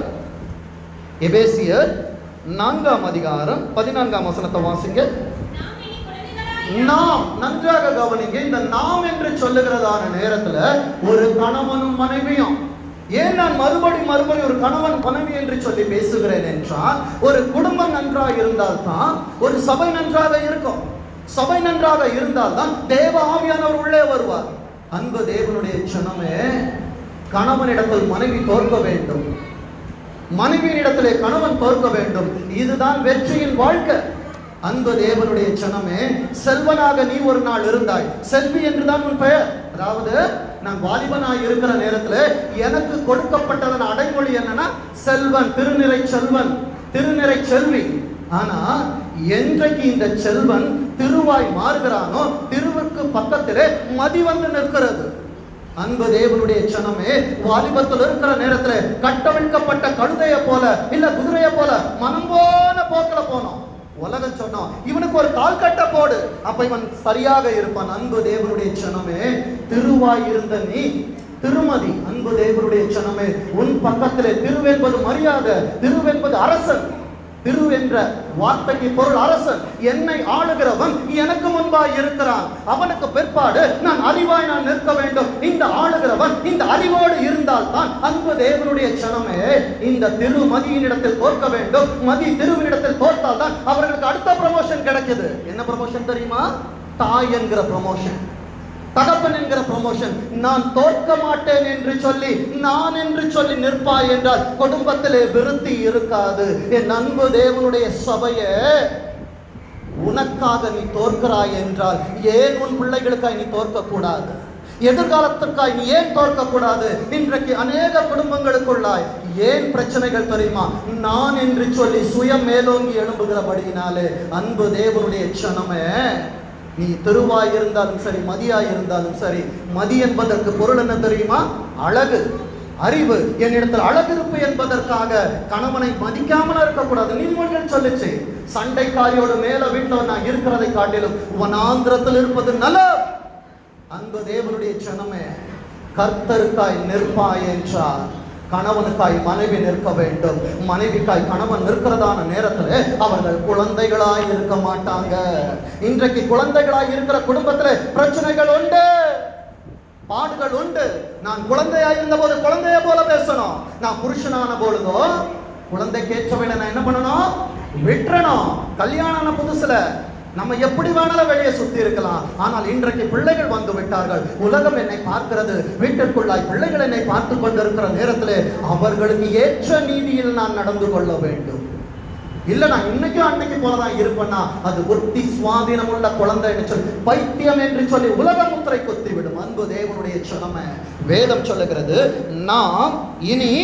எபேசியர் நான்காம் அதிகாரம் பதினான்காம் வசனத்தை வாசிங்க நாம் இனி குழந்தைகளாய் நாம் நன்றாக கவனிங்க இந்த நாம் என்று சொல்லுகிறதான நேரத்துல ஒரு கணவனும் மனைவியும் ஏன் நான் மறுபடி மறுபடி ஒரு கணவன் மனைவி என்று சொல்லி பேசுகிறேன் என்றால் ஒரு குடும்பம் நன்றாக இருந்தால்தான் ஒரு சபை நன்றாக இருக்கும் சபை நன்றாக இருந்தால்தான் தேவ ஆவியானவர் உள்ளே வருவார் அன்பு தேவனுடைய சனமே கணவனிடத்தில் மனைவி தோற்க வேண்டும் மனைவியின் இடத்திலே கணவன் தோற்க வேண்டும் இதுதான் வெற்றியின் வாழ்க்கை அன்பு தேவனுடைய சனமே செல்வனாக நீ ஒரு நாள் இருந்தாய் செல்வி என்றுதான் உன் பெயர் அதாவது நான் வாலிபனாய் இருக்கிற நேரத்துல எனக்கு கொடுக்கப்பட்டதன் அடைமொழி என்னன்னா செல்வன் திருநிறை செல்வன் திருநிறை செல்வி ஆனா என்றைக்கு இந்த செல்வன் திருவாய் மாறுகிறானோ திருவுக்கு பக்கத்திலே மதி வந்து நிற்கிறது அன்பு தேவனுடைய சனமே வாலிபத்தில் இருக்கிற நேரத்துல கட்டவிழ்க்கப்பட்ட கழுதைய போல இல்ல குதிரைய போல மனம் போன போக்கில போனோம் உலகம் சொன்னோம் இவனுக்கு ஒரு கால் கட்ட போடு அப்ப இவன் சரியாக இருப்பான் அன்பு தேவனுடைய சனமே திருவாய் இருந்த நீ திருமதி அன்பு தேவனுடைய சனமே உன் பக்கத்திலே திருவென்பது மரியாதை திருவென்பது அரசன் திரு என்ற வார்த்தைக்கு பொருள் அரசன் என்னை ஆளுகிறவன் எனக்கு முன்பாய் இருக்கிறான் அவனுக்கு பிற்பாடு நான் அறிவாய் நான் நிற்க வேண்டும் இந்த ஆளுகிறவன் இந்த அறிவோடு இருந்தால் தான் அன்பு தேவனுடைய சனமே இந்த திரு மதியினிடத்தில் தோற்க வேண்டும் மதி திருவினிடத்தில் தோற்றால் தான் அவர்களுக்கு அடுத்த ப்ரமோஷன் கிடைக்குது என்ன ப்ரமோஷன் தெரியுமா தாய் என்கிற ப்ரமோஷன் தகப்பன் என்கிற ப்ரமோஷன் நான் தோற்க மாட்டேன் என்று சொல்லி நான் என்று சொல்லி நிற்பாய் என்றால் குடும்பத்திலே விருத்தி இருக்காது என் அன்பு தேவனுடைய சபையே உனக்காக நீ தோற்கிறாய் என்றால் ஏன் உன் பிள்ளைகளுக்காய் நீ தோற்க கூடாது எதிர்காலத்திற்காய் நீ ஏன் தோற்க கூடாது இன்றைக்கு அநேக குடும்பங்களுக்குள்ளாய் ஏன் பிரச்சனைகள் தெரியுமா நான் என்று சொல்லி சுயம் மேலோங்கி எழும்புகிறபடியினாலே அன்பு தேவனுடைய க்ஷணமே நீ திருவாய் இருந்தாலும் சரி மதியாய் இருந்தாலும் சரி மதி என்பதற்கு பொருள் என்ன தெரியுமா அழகு அறிவு என்னிடத்தில் அழகிருப்பு என்பதற்காக கணவனை மதிக்காமல் இருக்கக்கூடாது நீதிமொழிகள் சொல்லுச்சு சண்டைக்காரியோட மேல வீட்டுல நான் இருக்கிறதை காட்டிலும் வனாந்திரத்தில் இருப்பது நல்ல அன்பு தேவனுடைய சனமே கர்த்தருக்காய் நிற்பாய் என்றார் கணவனுக்காய் மனைவி நிற்க வேண்டும் மனைவிக்காய் கணவன் நிற்கிறதான நேரத்தில் அவர்கள் குழந்தைகளாய் இருக்க மாட்டாங்க இன்றைக்கு குழந்தைகளாய் இருக்கிற குடும்பத்தில் பிரச்சனைகள் உண்டு பாடுகள் உண்டு நான் குழந்தையா இருந்தபோது குழந்தைய போல பேசணும் நான் புருஷனான பொழுதோ குழந்தைக்கேற்றவனை நான் என்ன பண்ணணும் விட்டுறணும் கல்யாணம் ஆன புதுசுல நம்ம எப்படி வேணாலும் வெளியே சுத்தி இருக்கலாம் ஆனால் இன்றைக்கு பிள்ளைகள் வந்து விட்டார்கள் உலகம் என்னை பார்க்கிறது வீட்டிற்குள்ளாய் பிள்ளைகள் என்னை பார்த்து கொண்டிருக்கிற நேரத்திலே அவர்களுக்கு ஏற்ற நீதியில் நான் நடந்து கொள்ள வேண்டும் இல்ல நான் இன்னைக்கும் அன்னைக்கு போலதான் இருப்பேன்னா அது புத்தி சுவாதீனம் உள்ள குழந்தைன்னு சொல்லி பைத்தியம் என்று சொல்லி உலக முத்திரை குத்தி விடும் அன்பு தேவனுடைய சொலமை வேதம் சொல்லுகிறது நாம் இனி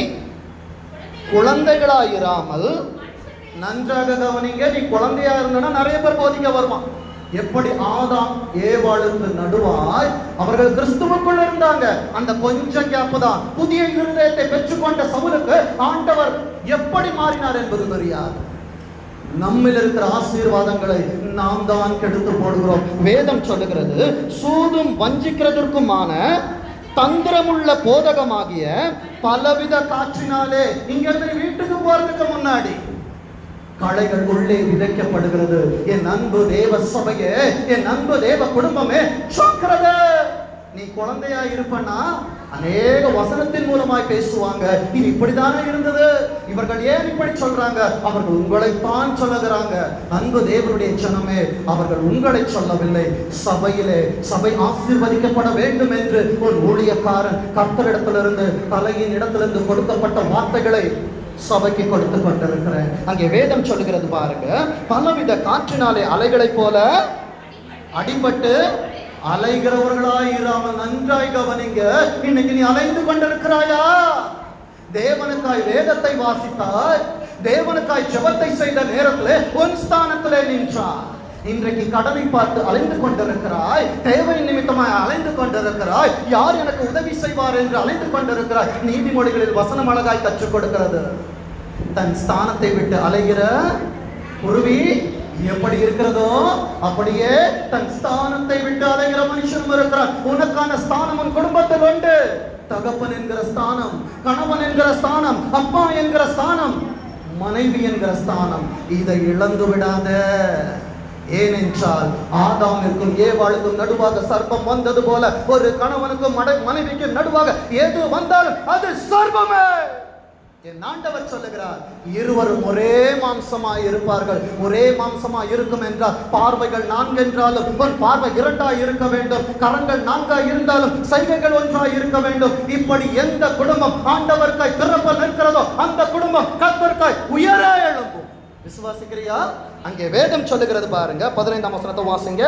குழந்தைகளாயிராமல் நன்றாக கவனிங்க நீ குழந்தையா இருந்தனா நிறைய பேர் போதிக்க வருவான் எப்படி ஆதாம் ஏவாளுக்கு நடுவாய் அவர்கள் கிறிஸ்துவுக்குள் இருந்தாங்க அந்த கொஞ்சம் கேப் தான் புதிய இருதயத்தை பெற்றுக்கொண்ட சவுலுக்கு ஆண்டவர் எப்படி மாறினார் என்பது தெரியாது நம்மில் இருக்கிற ஆசீர்வாதங்களை நாம் தான் கெடுத்து போடுகிறோம் வேதம் சொல்லுகிறது சூதும் வஞ்சிக்கிறதற்குமான தந்திரமுள்ள போதகமாகிய பலவித காற்றினாலே இங்க இருந்து வீட்டுக்கு போறதுக்கு முன்னாடி களைகள் உள்ளே விதைக்கப்படுகிறது என் அன்பு தேவ சபையே என் அன்பு தேவ குடும்பமே சொக்கிறது நீ குழந்தையா இருப்பனா அநேக வசனத்தின் மூலமாய் பேசுவாங்க இது இப்படித்தானே இருந்தது இவர்கள் ஏன் இப்படி சொல்றாங்க அவர்கள் உங்களைத்தான் சொல்லுகிறாங்க அன்பு தேவனுடைய ஜனமே அவர்கள் உங்களை சொல்லவில்லை சபையிலே சபை ஆசீர்வதிக்கப்பட வேண்டும் என்று ஒரு ஊழியக்காரன் கர்த்தரிடத்திலிருந்து தலையின் இடத்திலிருந்து கொடுக்கப்பட்ட வார்த்தைகளை சபைக்கு கொடுத்து கொண்டிருக்கிறேன் அங்கே வேதம் சொல்லுகிறது பாருங்க பலவித காற்றினாலே அலைகளைப் போல அடிபட்டு அலைகிறவர்களாய் இராமல் நன்றாய் கவனிங்க இன்னைக்கு நீ அலைந்து கொண்டிருக்கிறாயா தேவனுக்காய் வேதத்தை வாசித்தாய் தேவனுக்காய் ஜெபத்தை செய்த நேரத்திலே உன் ஸ்தானத்திலே நின்றார் இன்றைக்கு கடனை பார்த்து அலைந்து கொண்டிருக்கிறாய் தேவை நிமித்தமாய் அலைந்து கொண்டிருக்கிறாய் யார் எனக்கு உதவி செய்வார் என்று அலைந்து கொண்டிருக்கிறாய் நீதிமொழிகளில் வசனம் அழகாய் கற்றுக் கொடுக்கிறது தன் ஸ்தானத்தை விட்டு அலைகிற குருவி எப்படி இருக்கிறதோ அப்படியே தன் ஸ்தானத்தை விட்டு அலைகிற மனுஷனும் இருக்கிறான் உனக்கான ஸ்தானம் உன் குடும்பத்தில் உண்டு தகப்பன் என்கிற ஸ்தானம் கணவன் என்கிற ஸ்தானம் அப்பா என்கிற ஸ்தானம் மனைவி என்கிற ஸ்தானம் இதை இழந்து விடாத ஏனென்றால் ஆதாமிற்கும் ஏவாளுக்கும் நடுவாக சர்ப்பம் வந்தது போல ஒரு கணவனுக்கும் மட- மனைவிக்கும் நடுவாக எது வந்தாலும் அது சர்ப்பமே என் ஆண்டவர் சொல்லுகிறார் இருவரும் ஒரே மாம்சமாய் இருப்பார்கள் ஒரே மாம்சமாய் இருக்கும் என்றால் பார்வைகள் நான்கு என்றாலும் உன் பார்வை இரண்டாய் இருக்க வேண்டும் கரங்கள் நான்காய் இருந்தாலும் சைகைகள் ஒன்றாய் இருக்க வேண்டும் இப்படி எந்த குடும்பம் ஆண்டவர்க்காய் திறப்பல் இருக்கிறதோ அந்த குடும்பம் கத்தர்க்காய் உயர எழும்பும் விசுவாசிக்கிறியா அங்கே வேதம் சொல்லுகிறது பாருங்க பதினைந்தாம் வசனத்தை வாசிங்க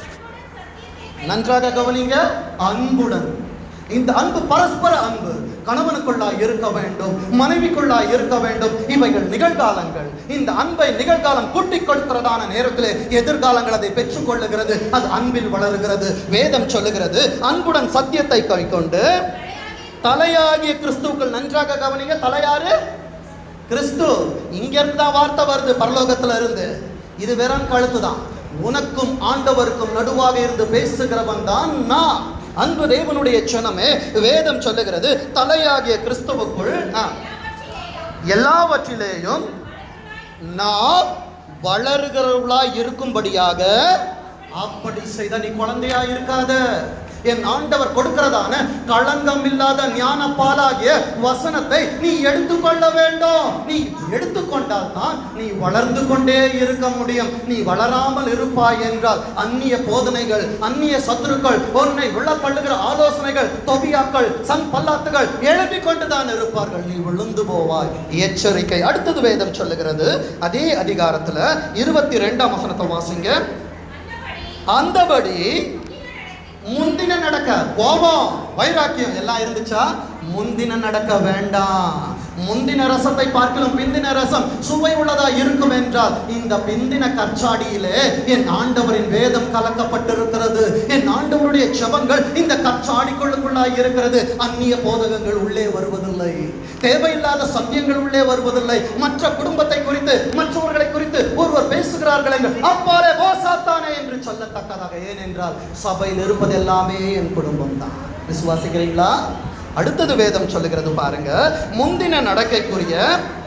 நன்றாக கவனிங்க அன்புடன் இந்த அன்பு பரஸ்பர அன்பு கணவனுக்குள்ளாய் இருக்க வேண்டும் மனைவிக்குள்ளாய் இருக்க வேண்டும் இவைகள் நிகழ்காலங்கள் இந்த அன்பை நிகழ்காலம் கூட்டிக் கொடுக்கிறதான நேரத்திலே எதிர்காலங்கள் அதை பெற்றுக்கொள்ளுகிறது அது அன்பில் வளருகிறது வேதம் சொல்லுகிறது அன்புடன் சத்தியத்தை கைக்கொண்டு தலையாகிய கிறிஸ்துவுக்குள் நன்றாக கவனிங்க தலையாரு கிறிஸ்து இங்க இருந்து தான் வார்த்தை வருது பரலோகத்துல இருந்து இது வெறும் கழுத்து தான் உனக்கும் ஆண்டவருக்கும் நடுவாக இருந்து பேசுகிறவன் தான் நான் அன்பு தேவனுடைய சனமே வேதம் சொல்லுகிறது தலையாகிய கிறிஸ்துவுக்குள் நான் எல்லாவற்றிலேயும் நாம் வளருகிறவர்களாய் இருக்கும்படியாக அப்படி செய்த நீ குழந்தையா இருக்காத என் ஆண்டவர் கொடுக்கிறதான களங்கம் இல்லாத ஞான பாலாகிய வசனத்தை நீ எடுத்துக்கொள்ள வேண்டும் நீ எடுத்துக்கொண்டால் தான் நீ வளர்ந்து கொண்டே இருக்க முடியும் நீ வளராமல் இருப்பாய் என்றால் அந்நிய போதனைகள் அந்நிய சத்துருக்கள் உன்னை விழத்தள்ளுகிற ஆலோசனைகள் தொபியாக்கள் சன் பல்லாத்துகள் எழுப்பிக் கொண்டுதான் இருப்பார்கள் நீ விழுந்து போவாய் எச்சரிக்கை அடுத்தது வேதம் சொல்லுகிறது அதே அதிகாரத்துல இருபத்தி ரெண்டாம் வசனத்தை வாசிங்க அந்தபடி முந்தின நடக்க கோபம் வைராக்கியம் எல்லாம் இருந்துச்சா முந்தின நடக்க வேண்டாம் முந்தின ரசத்தை பார்க்கலாம் பிந்தின ரசம் சுவை உள்ளதா இருக்கும் என்றால் இந்த பிந்தின கற்சாடியிலே என் ஆண்டவரின் வேதம் கலக்கப்பட்டிருக்கிறது என் ஆண்டவருடைய ஜெபங்கள் இந்த கற்சாடிக்குள்ளுக்குள்ளாய் இருக்கிறது அந்நிய போதகங்கள் உள்ளே வருவதில்லை தேவையில்லாத சத்தியங்கள் உள்ளே வருவதில்லை மற்ற குடும்பத்தை குறித்து மற்றவர்களை குறித்து ஒருவர் பேசுகிறார்கள் என்று அப்பாலே ஓ சாத்தானே என்று சொல்லத்தக்கதாக ஏனென்றால் சபையில் இருப்பது எல்லாமே என் குடும்பம் தான் விசுவாசிக்கிறீங்களா அடுத்தது வேதம் சொல்லுகிறது பாருங்க முந்தின நடக்கைக்குரிய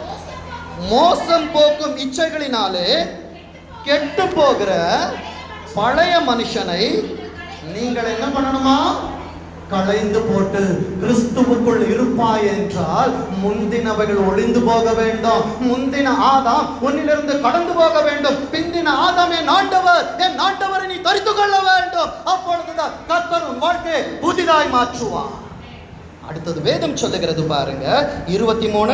மோசம் போக்கும் இச்சைகளினாலே கெட்டு போகிற பழைய மனுஷனை நீங்கள் என்ன பண்ணணுமா களைந்து போட்டு கிறிஸ்துவுக்குள் இருப்பாய் என்றால் முந்தினவைகள் ஒளிந்து போக வேண்டும் முந்தின ஆதாம் உன்னிலிருந்து கடந்து போக வேண்டும் பிந்தின ஆதாம் என் ஆண்டவர் என் ஆண்டவரை நீ தரித்து கொள்ள வேண்டும் அப்பொழுதுதான் கர்த்தர் உன் வாழ்க்கையை புதிதாய் மாற்றுவார் அடுத்தது வேதம் சொல்லுகிறது பாருங்க இருபத்தி மூணு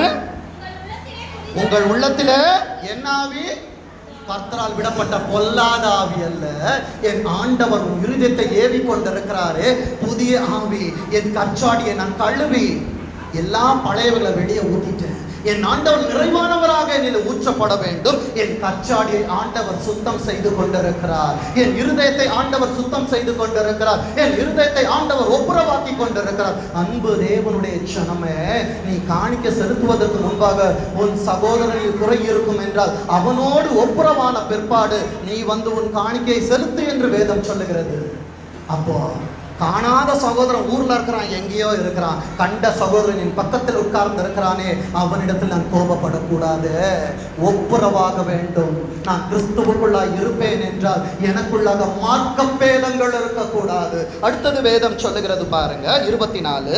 உங்கள் உள்ளத்திலே என்ன ஆவி கர்த்தரால் விடப்பட்ட பொல்லாத ஆவி அல்ல என் ஆண்டவர் உன் இருதயத்தை ஏவி கொண்டிருக்கிறாரே புதிய ஆவி என் கற்சாடியை நான் கழுவி எல்லா பழையவர்களை வெளியே ஊத்திட்டேன் என் ஆண்டவர் நிறைவானவராக என்னில் ஊற்றப்பட வேண்டும் என் கற்சாடியை ஆண்டவர் சுத்தம் செய்து கொண்டிருக்கிறார் என் இருதயத்தை ஆண்டவர் சுத்தம் செய்து கொண்டிருக்கிறார் என் இருதயத்தை ஆண்டவர் ஒப்புரவாக்கி கொண்டிருக்கிறார் அன்பு தேவனுடைய சனமே நீ காணிக்க செலுத்துவதற்கு முன்பாக உன் சகோதரனில் குறை இருக்கும் என்றால் அவனோடு ஒப்புரவான பிற்பாடு நீ வந்து உன் காணிக்கையை செலுத்து என்று வேதம் சொல்லுகிறது அப்போ காணாத சகோதரன் ஊர்ல இருக்கிறான் எங்கேயோ இருக்கிறான் கண்ட சகோதரனின் பக்கத்தில் உட்கார்ந்து இருக்கிறானே அவனிடத்தில் நான் கோபப்படக்கூடாது ஒப்புரவாக வேண்டும் நான் கிறிஸ்துவுக்குள்ளாய் இருப்பேன் என்றால் எனக்குள்ளாக மார்க்க பேதங்கள் இருக்கக்கூடாது அடுத்தது வேதம் சொல்லுகிறது பாருங்க இருபத்தி நாலு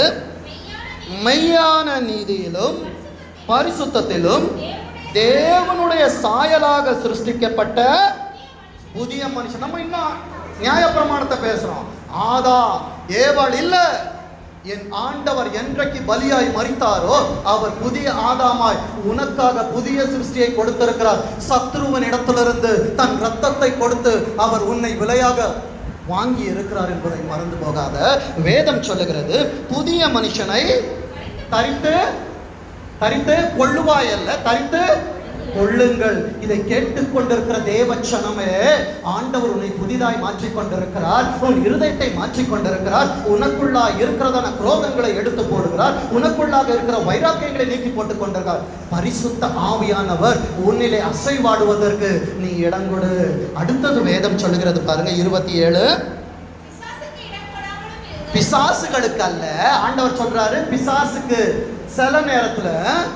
மெய்யான நீதியிலும் பரிசுத்தத்திலும் தேவனுடைய சாயலாக சிருஷ்டிக்கப்பட்ட புதிய மனுஷன் நம்ம இன்னும் நியாயப்பிரமாணத்தை பேசுறோம் ஆதா ஏவாள் இல்ல என் ஆண்டவர் என்றைக்கு பலியாய் மறித்தாரோ அவர் புதிய ஆதாமாய் உனக்காக புதிய சிருஷ்டியை கொடுத்திருக்கிறார் சத்ருவன் இடத்திலிருந்து தன் ரத்தத்தை கொடுத்து அவர் உன்னை விலையாக வாங்கி இருக்கிறார் என்பதை மறந்து போகாத வேதம் சொல்லுகிறது புதிய மனுஷனை தரித்து தரித்து கொள்ளுவாய் அல்ல தரித்து கொள்ளுங்கள் இதை கேட்டுக்கொண்டிருக்கிற தேவச்சனமே ஆண்டவர் உன்னை புதிதாய் மாற்றிக் கொண்டிருக்கிறார் உன் இருதயத்தை மாற்றிக் கொண்டிருக்கிறார் உனக்குள்ளா இருக்கிறதான குரோதங்களை எடுத்து போடுகிறார் உனக்குள்ளாக இருக்கிற வைராக்கியங்களை நீக்கி போட்டுக் கொண்டிருக்கிறார் பரிசுத்த ஆவியானவர் உன்னிலே அசைவாடுவதற்கு நீ இடம் கொடு அடுத்தது வேதம் சொல்லுகிறது பாருங்க இருபத்தி ஏழு பிசாசுக்கு இடம் கொடாமலும் இருங்கள். பிசாசுகளுக்கு அல்ல ஆண்டவர் சொல்றாரு பிசாசுக்கு சில நேரத்துல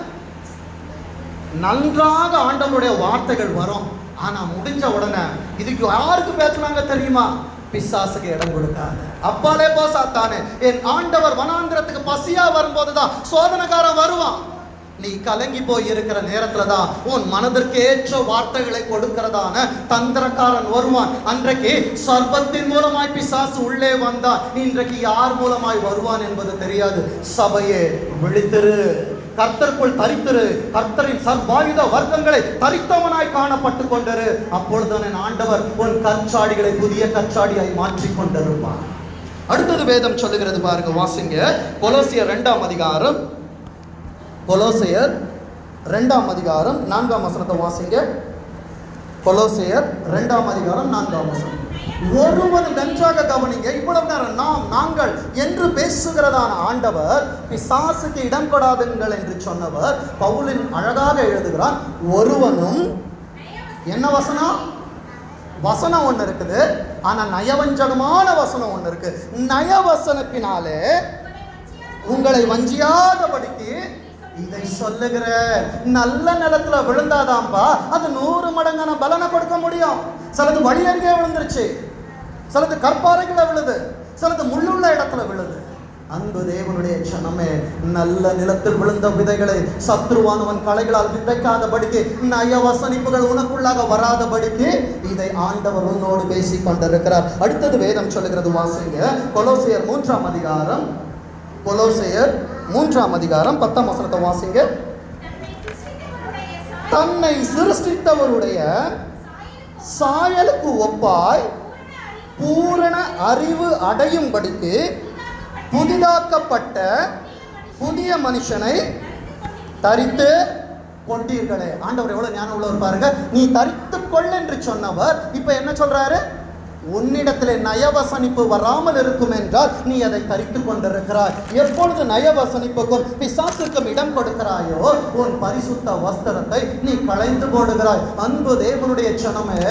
நன்றாக ஆண்டவருடைய வார்த்தைகள் வரும் ஆனா முடிஞ்ச உடனே இதுக்கு யாருக்கு பேசுனாங்க தெரியுமா பிசாசுக்கு இடம் கொடுக்காத அப்பாலே போ சாத்தானே என் ஆண்டவர் வனாந்திரத்துக்கு பசியா வரும்போதுதான் சோதனைக்காரன் வருவான் நீ கலங்கி போய் இருக்கிற நேரத்துல தான் உன் மனதிற்கேற்ற வார்த்தைகளை கொடுக்கிறதான தந்திரக்காரன் வருவான் அன்றைக்கு சர்பத்தின் மூலமாய் பிசாசு உள்ளே வந்தான் இன்றைக்கு யார் மூலமாய் வருவான் என்பது தெரியாது சபையே விழித்திரு கர்த்தருக்குள் தரித்திரு கர்த்தரின் சர்வாயுத வர்க்கங்களை தரித்தவனாய் காணப்பட்டு கொண்டிரு அப்பொழுது என் ஆண்டவர் உன் கற்சாடிகளை புதிய கற்சாடியாய் மாற்றிக் கொண்டிருப்பான் அடுத்தது வேதம் சொல்லுகிறது பாருங்க வாசிங்க கொலோசியர் இரண்டாம் அதிகாரம் கொலோசையர் ரெண்டாம் அதிகாரம் நான்காம் வசனத்தை வாசிங்க கொலோசையர் ரெண்டாம் அதிகாரம் நான்காம் வசனம் ஒருவன் நன்றாக கவனிங்க இவ்வளவு நேரம் நாம் நாங்கள் என்று பேசுகிறதான ஆண்டவர் பிசாசுக்கு இடம் கொடாதுங்கள் என்று சொன்னவர் பவுலின் அழகாக எழுதுகிறான் ஒருவனும் என்ன வசனம் வசனம் ஒன்று இருக்குது ஆனா நயவஞ்சகமான வசனம் ஒன்று இருக்கு நயவசனத்தினாலே உங்களை வஞ்சியாதபடிக்கு இதை சொல்லுகிற நல்ல நிலத்துல விழுந்தாதாம்பா அது நூறு மடங்கான பலனை கொடுக்க முடியும் சிலது வழி அருகே விழுந்துருச்சு சிலது கற்பாறைகளை விழுது சிலது முள்ளுள்ள இடத்துல விழுது அன்பு தேவனுடைய சனமே நல்ல நிலத்தில் விழுந்த விதைகளை சத்ருவானவன் களைகளால் விதைக்காதபடிக்கு நய வசனிப்புகள் உனக்குள்ளாக வராதபடிக்கு இதை ஆண்டவர் உன்னோடு பேசிக் கொண்டிருக்கிறார் அடுத்தது வேதம் சொல்லுகிறது வாசிங்க கொலோசியர் மூன்றாம் அதிகாரம் கொலோசையர் மூன்றாம் அதிகாரம் பத்தாம் வசனத்தை வாசிங்க தன்னை சிருஷ்டித்தவருடைய தன்னை சிருஷ்டித்தவருடைய சாயலுக்கு சாயலுக்கு ஒப்பாய் பூரண அறிவு பூரண அறிவு அடையும்படிக்கு புதிதாக்கப்பட்ட புதிய மனுஷனை தரித்து கொண்டீர்களே ஆண்டவர் எவ்வளவு ஞானம் உள்ளவர் பாருங்க நீ தரித்து கொள் என்று சொன்னவர் இப்ப என்ன சொல்றாரு உன்னிடத்திலே நயவசனிப்பு வராமல் இருக்கும் என்றால் நீ அதை தரித்து கொண்டிருக்கிறாய் எப்பொழுது நயவசனிப்புக்கும் பிசாசுக்கும் இடம் கொடுக்கிறாயோ உன் பரிசுத்த வஸ்திரத்தை நீ களைந்து போடுகிறாய் அன்பு தேவனுடைய சனமே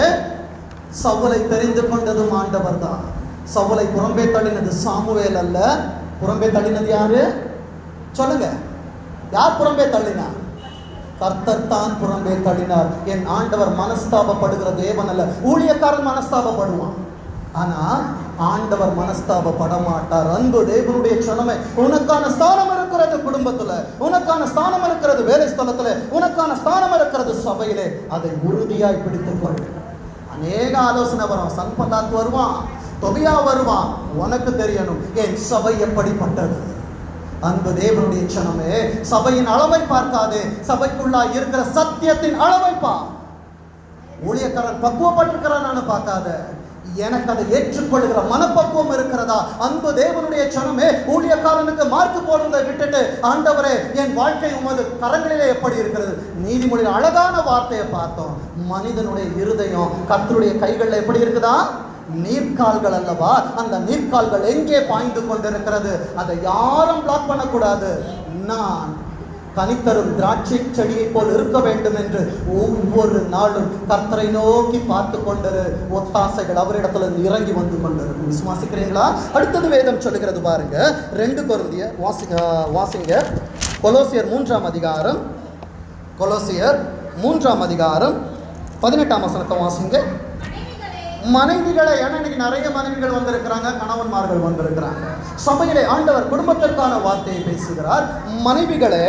சவுலை தெரிந்து கொண்டதும் ஆண்டவர் தான் சவுலை புறம்பே தள்ளினது சாமுவேல் அல்ல புறம்பே தள்ளினது யாரு சொல்லுங்க யார் புறம்பே தள்ளினா கர்த்தர் தான் புறம்பே தள்ளினார் என் ஆண்டவர் மனஸ்தாபப்படுகிற தேவன் அல்ல ஊழியக்காரன் மனஸ்தாபப்படுவான் ஆனா ஆண்டவர் மனஸ்தாபப்பட மாட்டார் அன்பு தேவனுடைய சனமே உனக்கான ஸ்தானம் இருக்கிறது குடும்பத்துல உனக்கான ஸ்தானம் இருக்கிறது வேலை ஸ்தலத்துல உனக்கான ஸ்தானம் இருக்கிறது சபையிலே அதை உறுதியாய் பிடித்துக்கொள் அநேக ஆலோசனை வரும் சன்பல்லாத் வருவான் தொபியா வருவான் உனக்கு தெரியணும் என் சபை எப்படிப்பட்டது அன்பு தேவனுடைய சனமே சபையின் அளவை பார்க்காதே சபைக்குள்ளா இருக்கிற சத்தியத்தின் அளவை பார் ஊழியக்காரன் பக்குவப்பட்டிருக்கிறான்னு பார்க்காத எனக்கு அதை ஏற்றுக்கொள்கிற மனப்பக்குவம் இருக்கிறதா அன்பு தேவனுடைய சனமே ஊழியக்காரனுக்கு மார்க் போடுறதை விட்டுட்டு ஆண்டவரே என் வாழ்க்கை உமது கரங்களிலே எப்படி இருக்கிறது நீதிமொழியில் அழகான வார்த்தையை பார்த்தோம் மனிதனுடைய இருதயம் கர்த்தருடைய கைகளில் எப்படி இருக்குதா நீர்க்கால்கள் அல்லவா அந்த நீர்க்கால்கள் எங்கே பாய்ந்து கொண்டிருக்கிறது அதை யாரும் பிளாக் பண்ணக்கூடாது நான் கனித்தரும் திராட்சை செடியை போல் இருக்க வேண்டும் என்று ஒவ்வொரு நாளும் கர்த்தரை நோக்கி பார்த்து கொண்டிரு ஒத்தாசைகள் அவரிடத்துல இருந்து இறங்கி வந்து கொண்டிருக்கும் விசுவாசிக்கிறீங்களா அடுத்தது வேதம் சொல்லுகிறது பாருங்க ரெண்டு கொருந்திய வாசிங்க வாசிங்க கொலோசியர் மூன்றாம் அதிகாரம் கொலோசியர் மூன்றாம் அதிகாரம் பதினெட்டாம் வசனத்தை வாசிங்க மனைவிகளே மனைவிகளை ஏன்னா இன்னைக்கு நிறைய மனைவிகள் வந்திருக்கிறாங்க கணவன்மார்கள் வந்திருக்கிறாங்க சபையிலே ஆண்டவர் குடும்பத்திற்கான வார்த்தையை பேசுகிறார் மனைவிகளே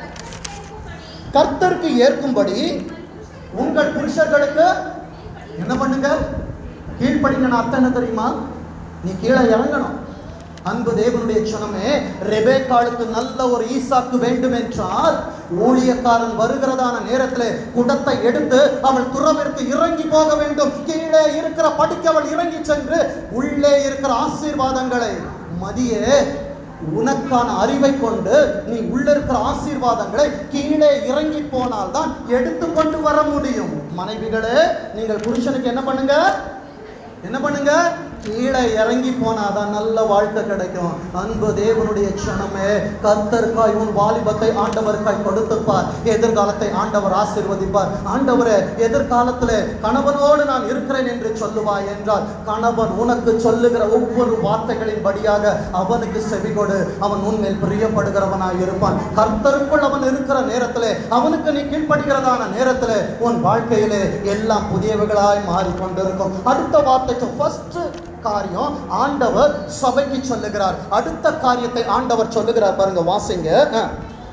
கர்த்தருக்கு ஏற்கும்படி உங்கள் புருஷர்களுக்கு என்ன பண்ணுங்க கீழ்ப்படிங்கன்னு அர்த்தம் என்ன தெரியுமா நீ கீழே இறங்கணும் அன்பு தேவனுடைய சனமே ரெபேக்காளுக்கு நல்ல ஒரு ஈசாக்கு வேண்டும் என்றால் ஊழியக்காரன் வருகிறதான நேரத்தில் குடத்தை எடுத்து அவள் துறவிற்கு இறங்கி போக வேண்டும் கீழே இருக்கிற படிக்க அவள் இறங்கி சென்று உள்ளே இருக்கிற ஆசீர்வாதங்களை மதியே உனக்கான அறிவை கொண்டு நீ உள்ள இருக்கிற ஆசீர்வாதங்களை கீழே இறங்கி போனால் தான் எடுத்து கொண்டு வர முடியும் மனைவிகளே நீங்கள் புருஷனுக்கு என்ன பண்ணுங்க என்ன பண்ணுங்க கீழே இறங்கி போனாதான் நல்ல வாழ்க்கை கிடைக்கும் அன்பு தேவனுடைய க்ஷணமே கர்த்தர்க்காய் உன் வாலிபத்தை ஆண்டவருக்காய் கொடுத்துப்பார் எதிர்காலத்தை ஆண்டவர் ஆசீர்வதிப்பார் ஆண்டவரே எதிர்காலத்திலே கணவனோடு நான் இருக்கிறேன் என்று சொல்லுவாய் என்றால் கணவன் உனக்கு சொல்லுகிற ஒவ்வொரு வார்த்தைகளின் படியாக அவனுக்கு செவி கொடு அவன் உன்மேல் பிரியப்படுகிறவனாய் இருப்பான் கர்த்தருக்குள் அவன் இருக்கிற நேரத்திலே அவனுக்கு நீ கீழ்ப்படுகிறதான நேரத்திலே உன் வாழ்க்கையிலே எல்லாம் புதியவைகளாய் மாறிக்கொண்டிருக்கும் அடுத்த வார்த்தைக்கு ஃபர்ஸ்ட் காரியம் ஆண்டவர் சபைக்கு சொல்லுகிறார் அடுத்த காரியத்தை ஆண்டவர் சொல்லுகிறார் பாருங்க வாசிங்க அஹ்.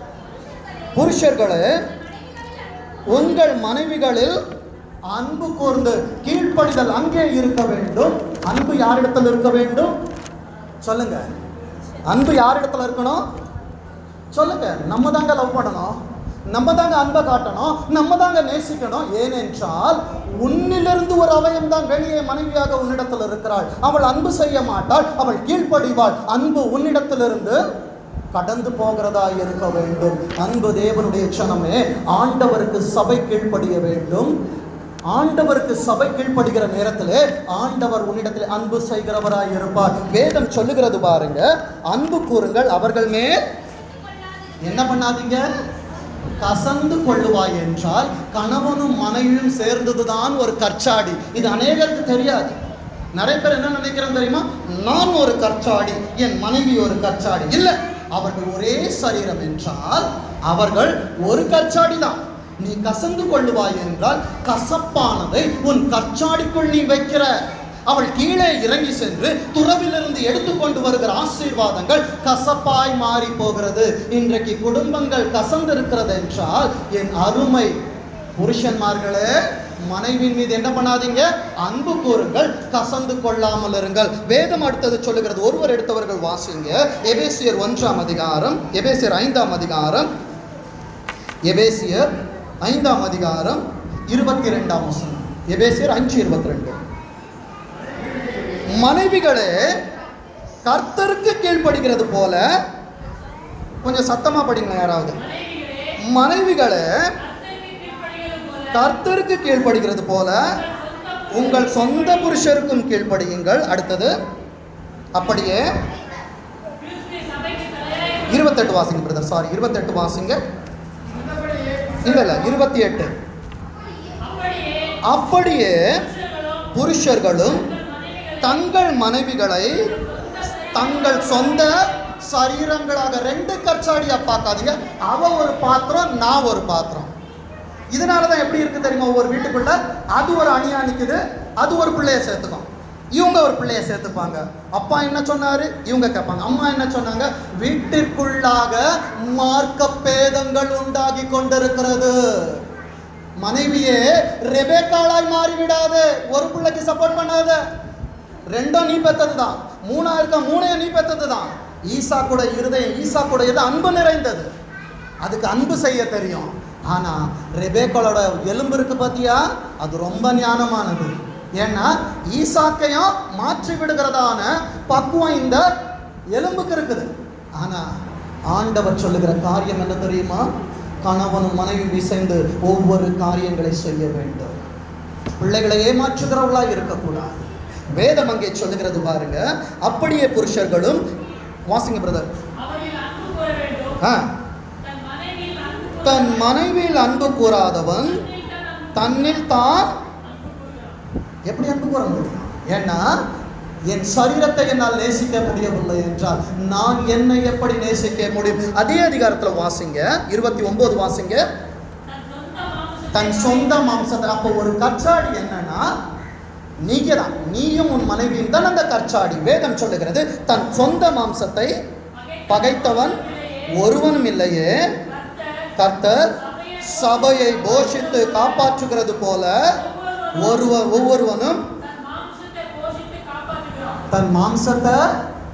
புருஷர்களே உங்கள் மனைவிகளில் அன்பு கூர்ந்து கீழ்ப்படிதல் அங்கே இருக்க வேண்டும் அன்பு யாரிடத்தில் இருக்க வேண்டும் சொல்லுங்க அன்பு யாரிடத்துல இருக்கணும் சொல்லுங்க நம்ம தாங்க லவ் பண்ணணும் நம்ம தாங்க அன்பை காட்டணும் நம்ம தாங்க நேசிக்கணும் ஏனென்றால் உன்னிலிருந்து ஒரு அவயம் தான் வெளியே மனைவியாக உன்னிடத்தில் இருக்கிறாள் அவள் அன்பு செய்ய மாட்டாள் அவள் கீழ்ப்படிவாள் அன்பு உன்னிடத்திலிருந்து கடந்து போகிறதா இருக்க வேண்டும் அன்பு தேவனுடைய க்ஷணமே ஆண்டவருக்கு சபை கீழ்ப்படிய வேண்டும் ஆண்டவருக்கு சபை கீழ்ப்படுகிற நேரத்திலே ஆண்டவர் உன்னிடத்தில் அன்பு செய்கிறவராய் இருப்பார் வேதம் சொல்லுகிறது பாருங்க அன்பு கூறுங்கள் அவர்கள் மேல் என்ன பண்ணாதீங்க கசந்து கொள்ளுவாய் என்றால் கணவனும் மனைவியும் சேர்ந்ததுதான் ஒரு கற்சாடி இது அநேகருக்கு தெரியாது நிறைய பேர் என்ன நினைக்கிறேன் தெரியுமா நான் ஒரு கற்சாடி என் மனைவி ஒரு கற்சாடி இல்லை அவர்கள் ஒரே சரீரம் என்றால் அவர்கள் ஒரு கற்சாடி தான் நீ கசந்து கொள்ளுவாய் என்றால் கசப்பானதை உன் கற்சாடிக்குள் நீ வைக்கிற அவள் கீழே இறங்கி சென்று துறவிலிருந்து எடுத்துக்கொண்டு வருகிற ஆசீர்வாதங்கள் கசப்பாய் மாறி போகிறது இன்றைக்கு குடும்பங்கள் கசந்திருக்கிறது என்றால் என் அருமை புருஷன்மார்களே மனைவியின் மீது என்ன பண்ணாதீங்க அன்பு கூறுங்கள் கசந்து கொள்ளாமல் இருங்கள் வேதம் அடுத்தது சொல்லுகிறது ஒருவர் எடுத்தவர்கள் வாசிங்க எபேசியர் ஒன்றாம் அதிகாரம் எபேசியர் ஐந்தாம் அதிகாரம் எபேசியர் ஐந்தாம் அதிகாரம் இருபத்தி ரெண்டாம் வசனம் எபேசியர் அஞ்சு இருபத்தி ரெண்டு மனைவிகளே கர்த்தருக்கு கீழ்ப்படுகிறது போல கொஞ்சம் சத்தமா படிங்க யாராவது மனைவிகளே கர்த்தருக்கு கீழ்ப்படுகிறது போல உங்கள் சொந்த புருஷருக்கும் கீழ்ப்படியுங்கள் அடுத்தது அப்படியே இருபத்தெட்டு வாசிங்க பிரதர் சாரி இருபத்தெட்டு வாசிங்க இல்ல இல்ல இருபத்தி எட்டு அப்படியே புருஷர்களும் தங்கள் மனைவிகளை தங்கள் சொந்த சரீரங்களாக ரெண்டு கற்சாடியா பார்க்காதீங்க அவ ஒரு பாத்திரம் நான் ஒரு பாத்திரம் இதனால தான் எப்படி இருக்கு தெரியுமா ஒவ்வொரு வீட்டுக்குள்ள அது ஒரு அணியா நிக்குது அது ஒரு பிள்ளைய சேர்த்துக்கும் இவங்க ஒரு பிள்ளைய சேர்த்துப்பாங்க அப்பா என்ன சொன்னாரு இவங்க கேட்பாங்க அம்மா என்ன சொன்னாங்க வீட்டிற்குள்ளாக மார்க்க பேதங்கள் உண்டாகி கொண்டிருக்கிறது மனைவியே ரெபேக்காளாய் மாறிவிடாது ஒரு பிள்ளைக்கு சப்போர்ட் பண்ணாத ரெண்டும் நீ பெத்தது தான் மூணா இருக்க மூணையும் நீ பெத்தது தான் ஈசா கூட இருதயம் ஈசா கூட இது அன்பு நிறைந்தது அதுக்கு அன்பு செய்ய தெரியும் ஆனா ரெபேக்காளோட எலும்பு இருக்கு பாத்தியா அது ரொம்ப ஞானமானது ஏன்னா ஈசாக்கையும் மாற்றி விடுகிறதான பக்குவம் இந்த எலும்புக்கு இருக்குது ஆனா ஆண்டவர் சொல்லுகிற காரியம் என்ன தெரியுமா கணவனும் மனைவி சேர்ந்து ஒவ்வொரு காரியங்களை செய்ய வேண்டும் பிள்ளைகளை ஏமாற்றுகிறவர்களா இருக்கக்கூடாது வேதம் அங்கே சொல்லுகிறது பாருங்க அப்படியே புருஷர்களும் வாசிங்க பிரதர் அவரில் அன்பு கூற வேண்டும் ஆ தன் மனைவியில் அன்பு கூற தன் மனைவியில் அன்பு கூறாதவன் தன்னில் தான் எப்படி அன்பு கூற முடியும் ஏன்னா என் சரீரத்தை என்னால் நேசிக்க முடியவில்லை என்றால் நான் என்னை எப்படி நேசிக்க முடியும் அதே அதிகாரத்துல வாசிங்க இருபத்தி ஒன்பது வாசிங்க தன் சொந்த தன் சொந்த மாம்சத்தை மாம்சத்தை அப்போ ஒரு கற்சாடி என்னன்னா நீங்க தான் நீயும் உன் மனைவியும் தான் அந்த கற்சாடி வேதம் சொல்லுகிறது தன் சொந்த மாம்சத்தை பகைத்தவன் ஒருவனும் இல்லையே கர்த்தர் சபையை போஷித்து காப்பாற்றுகிறது போல ஒருவ ஒவ்வொருவனும் தன் மாம்சத்தை போஷித்து காப்பாற்றுகிறான் தன் மாம்சத்தை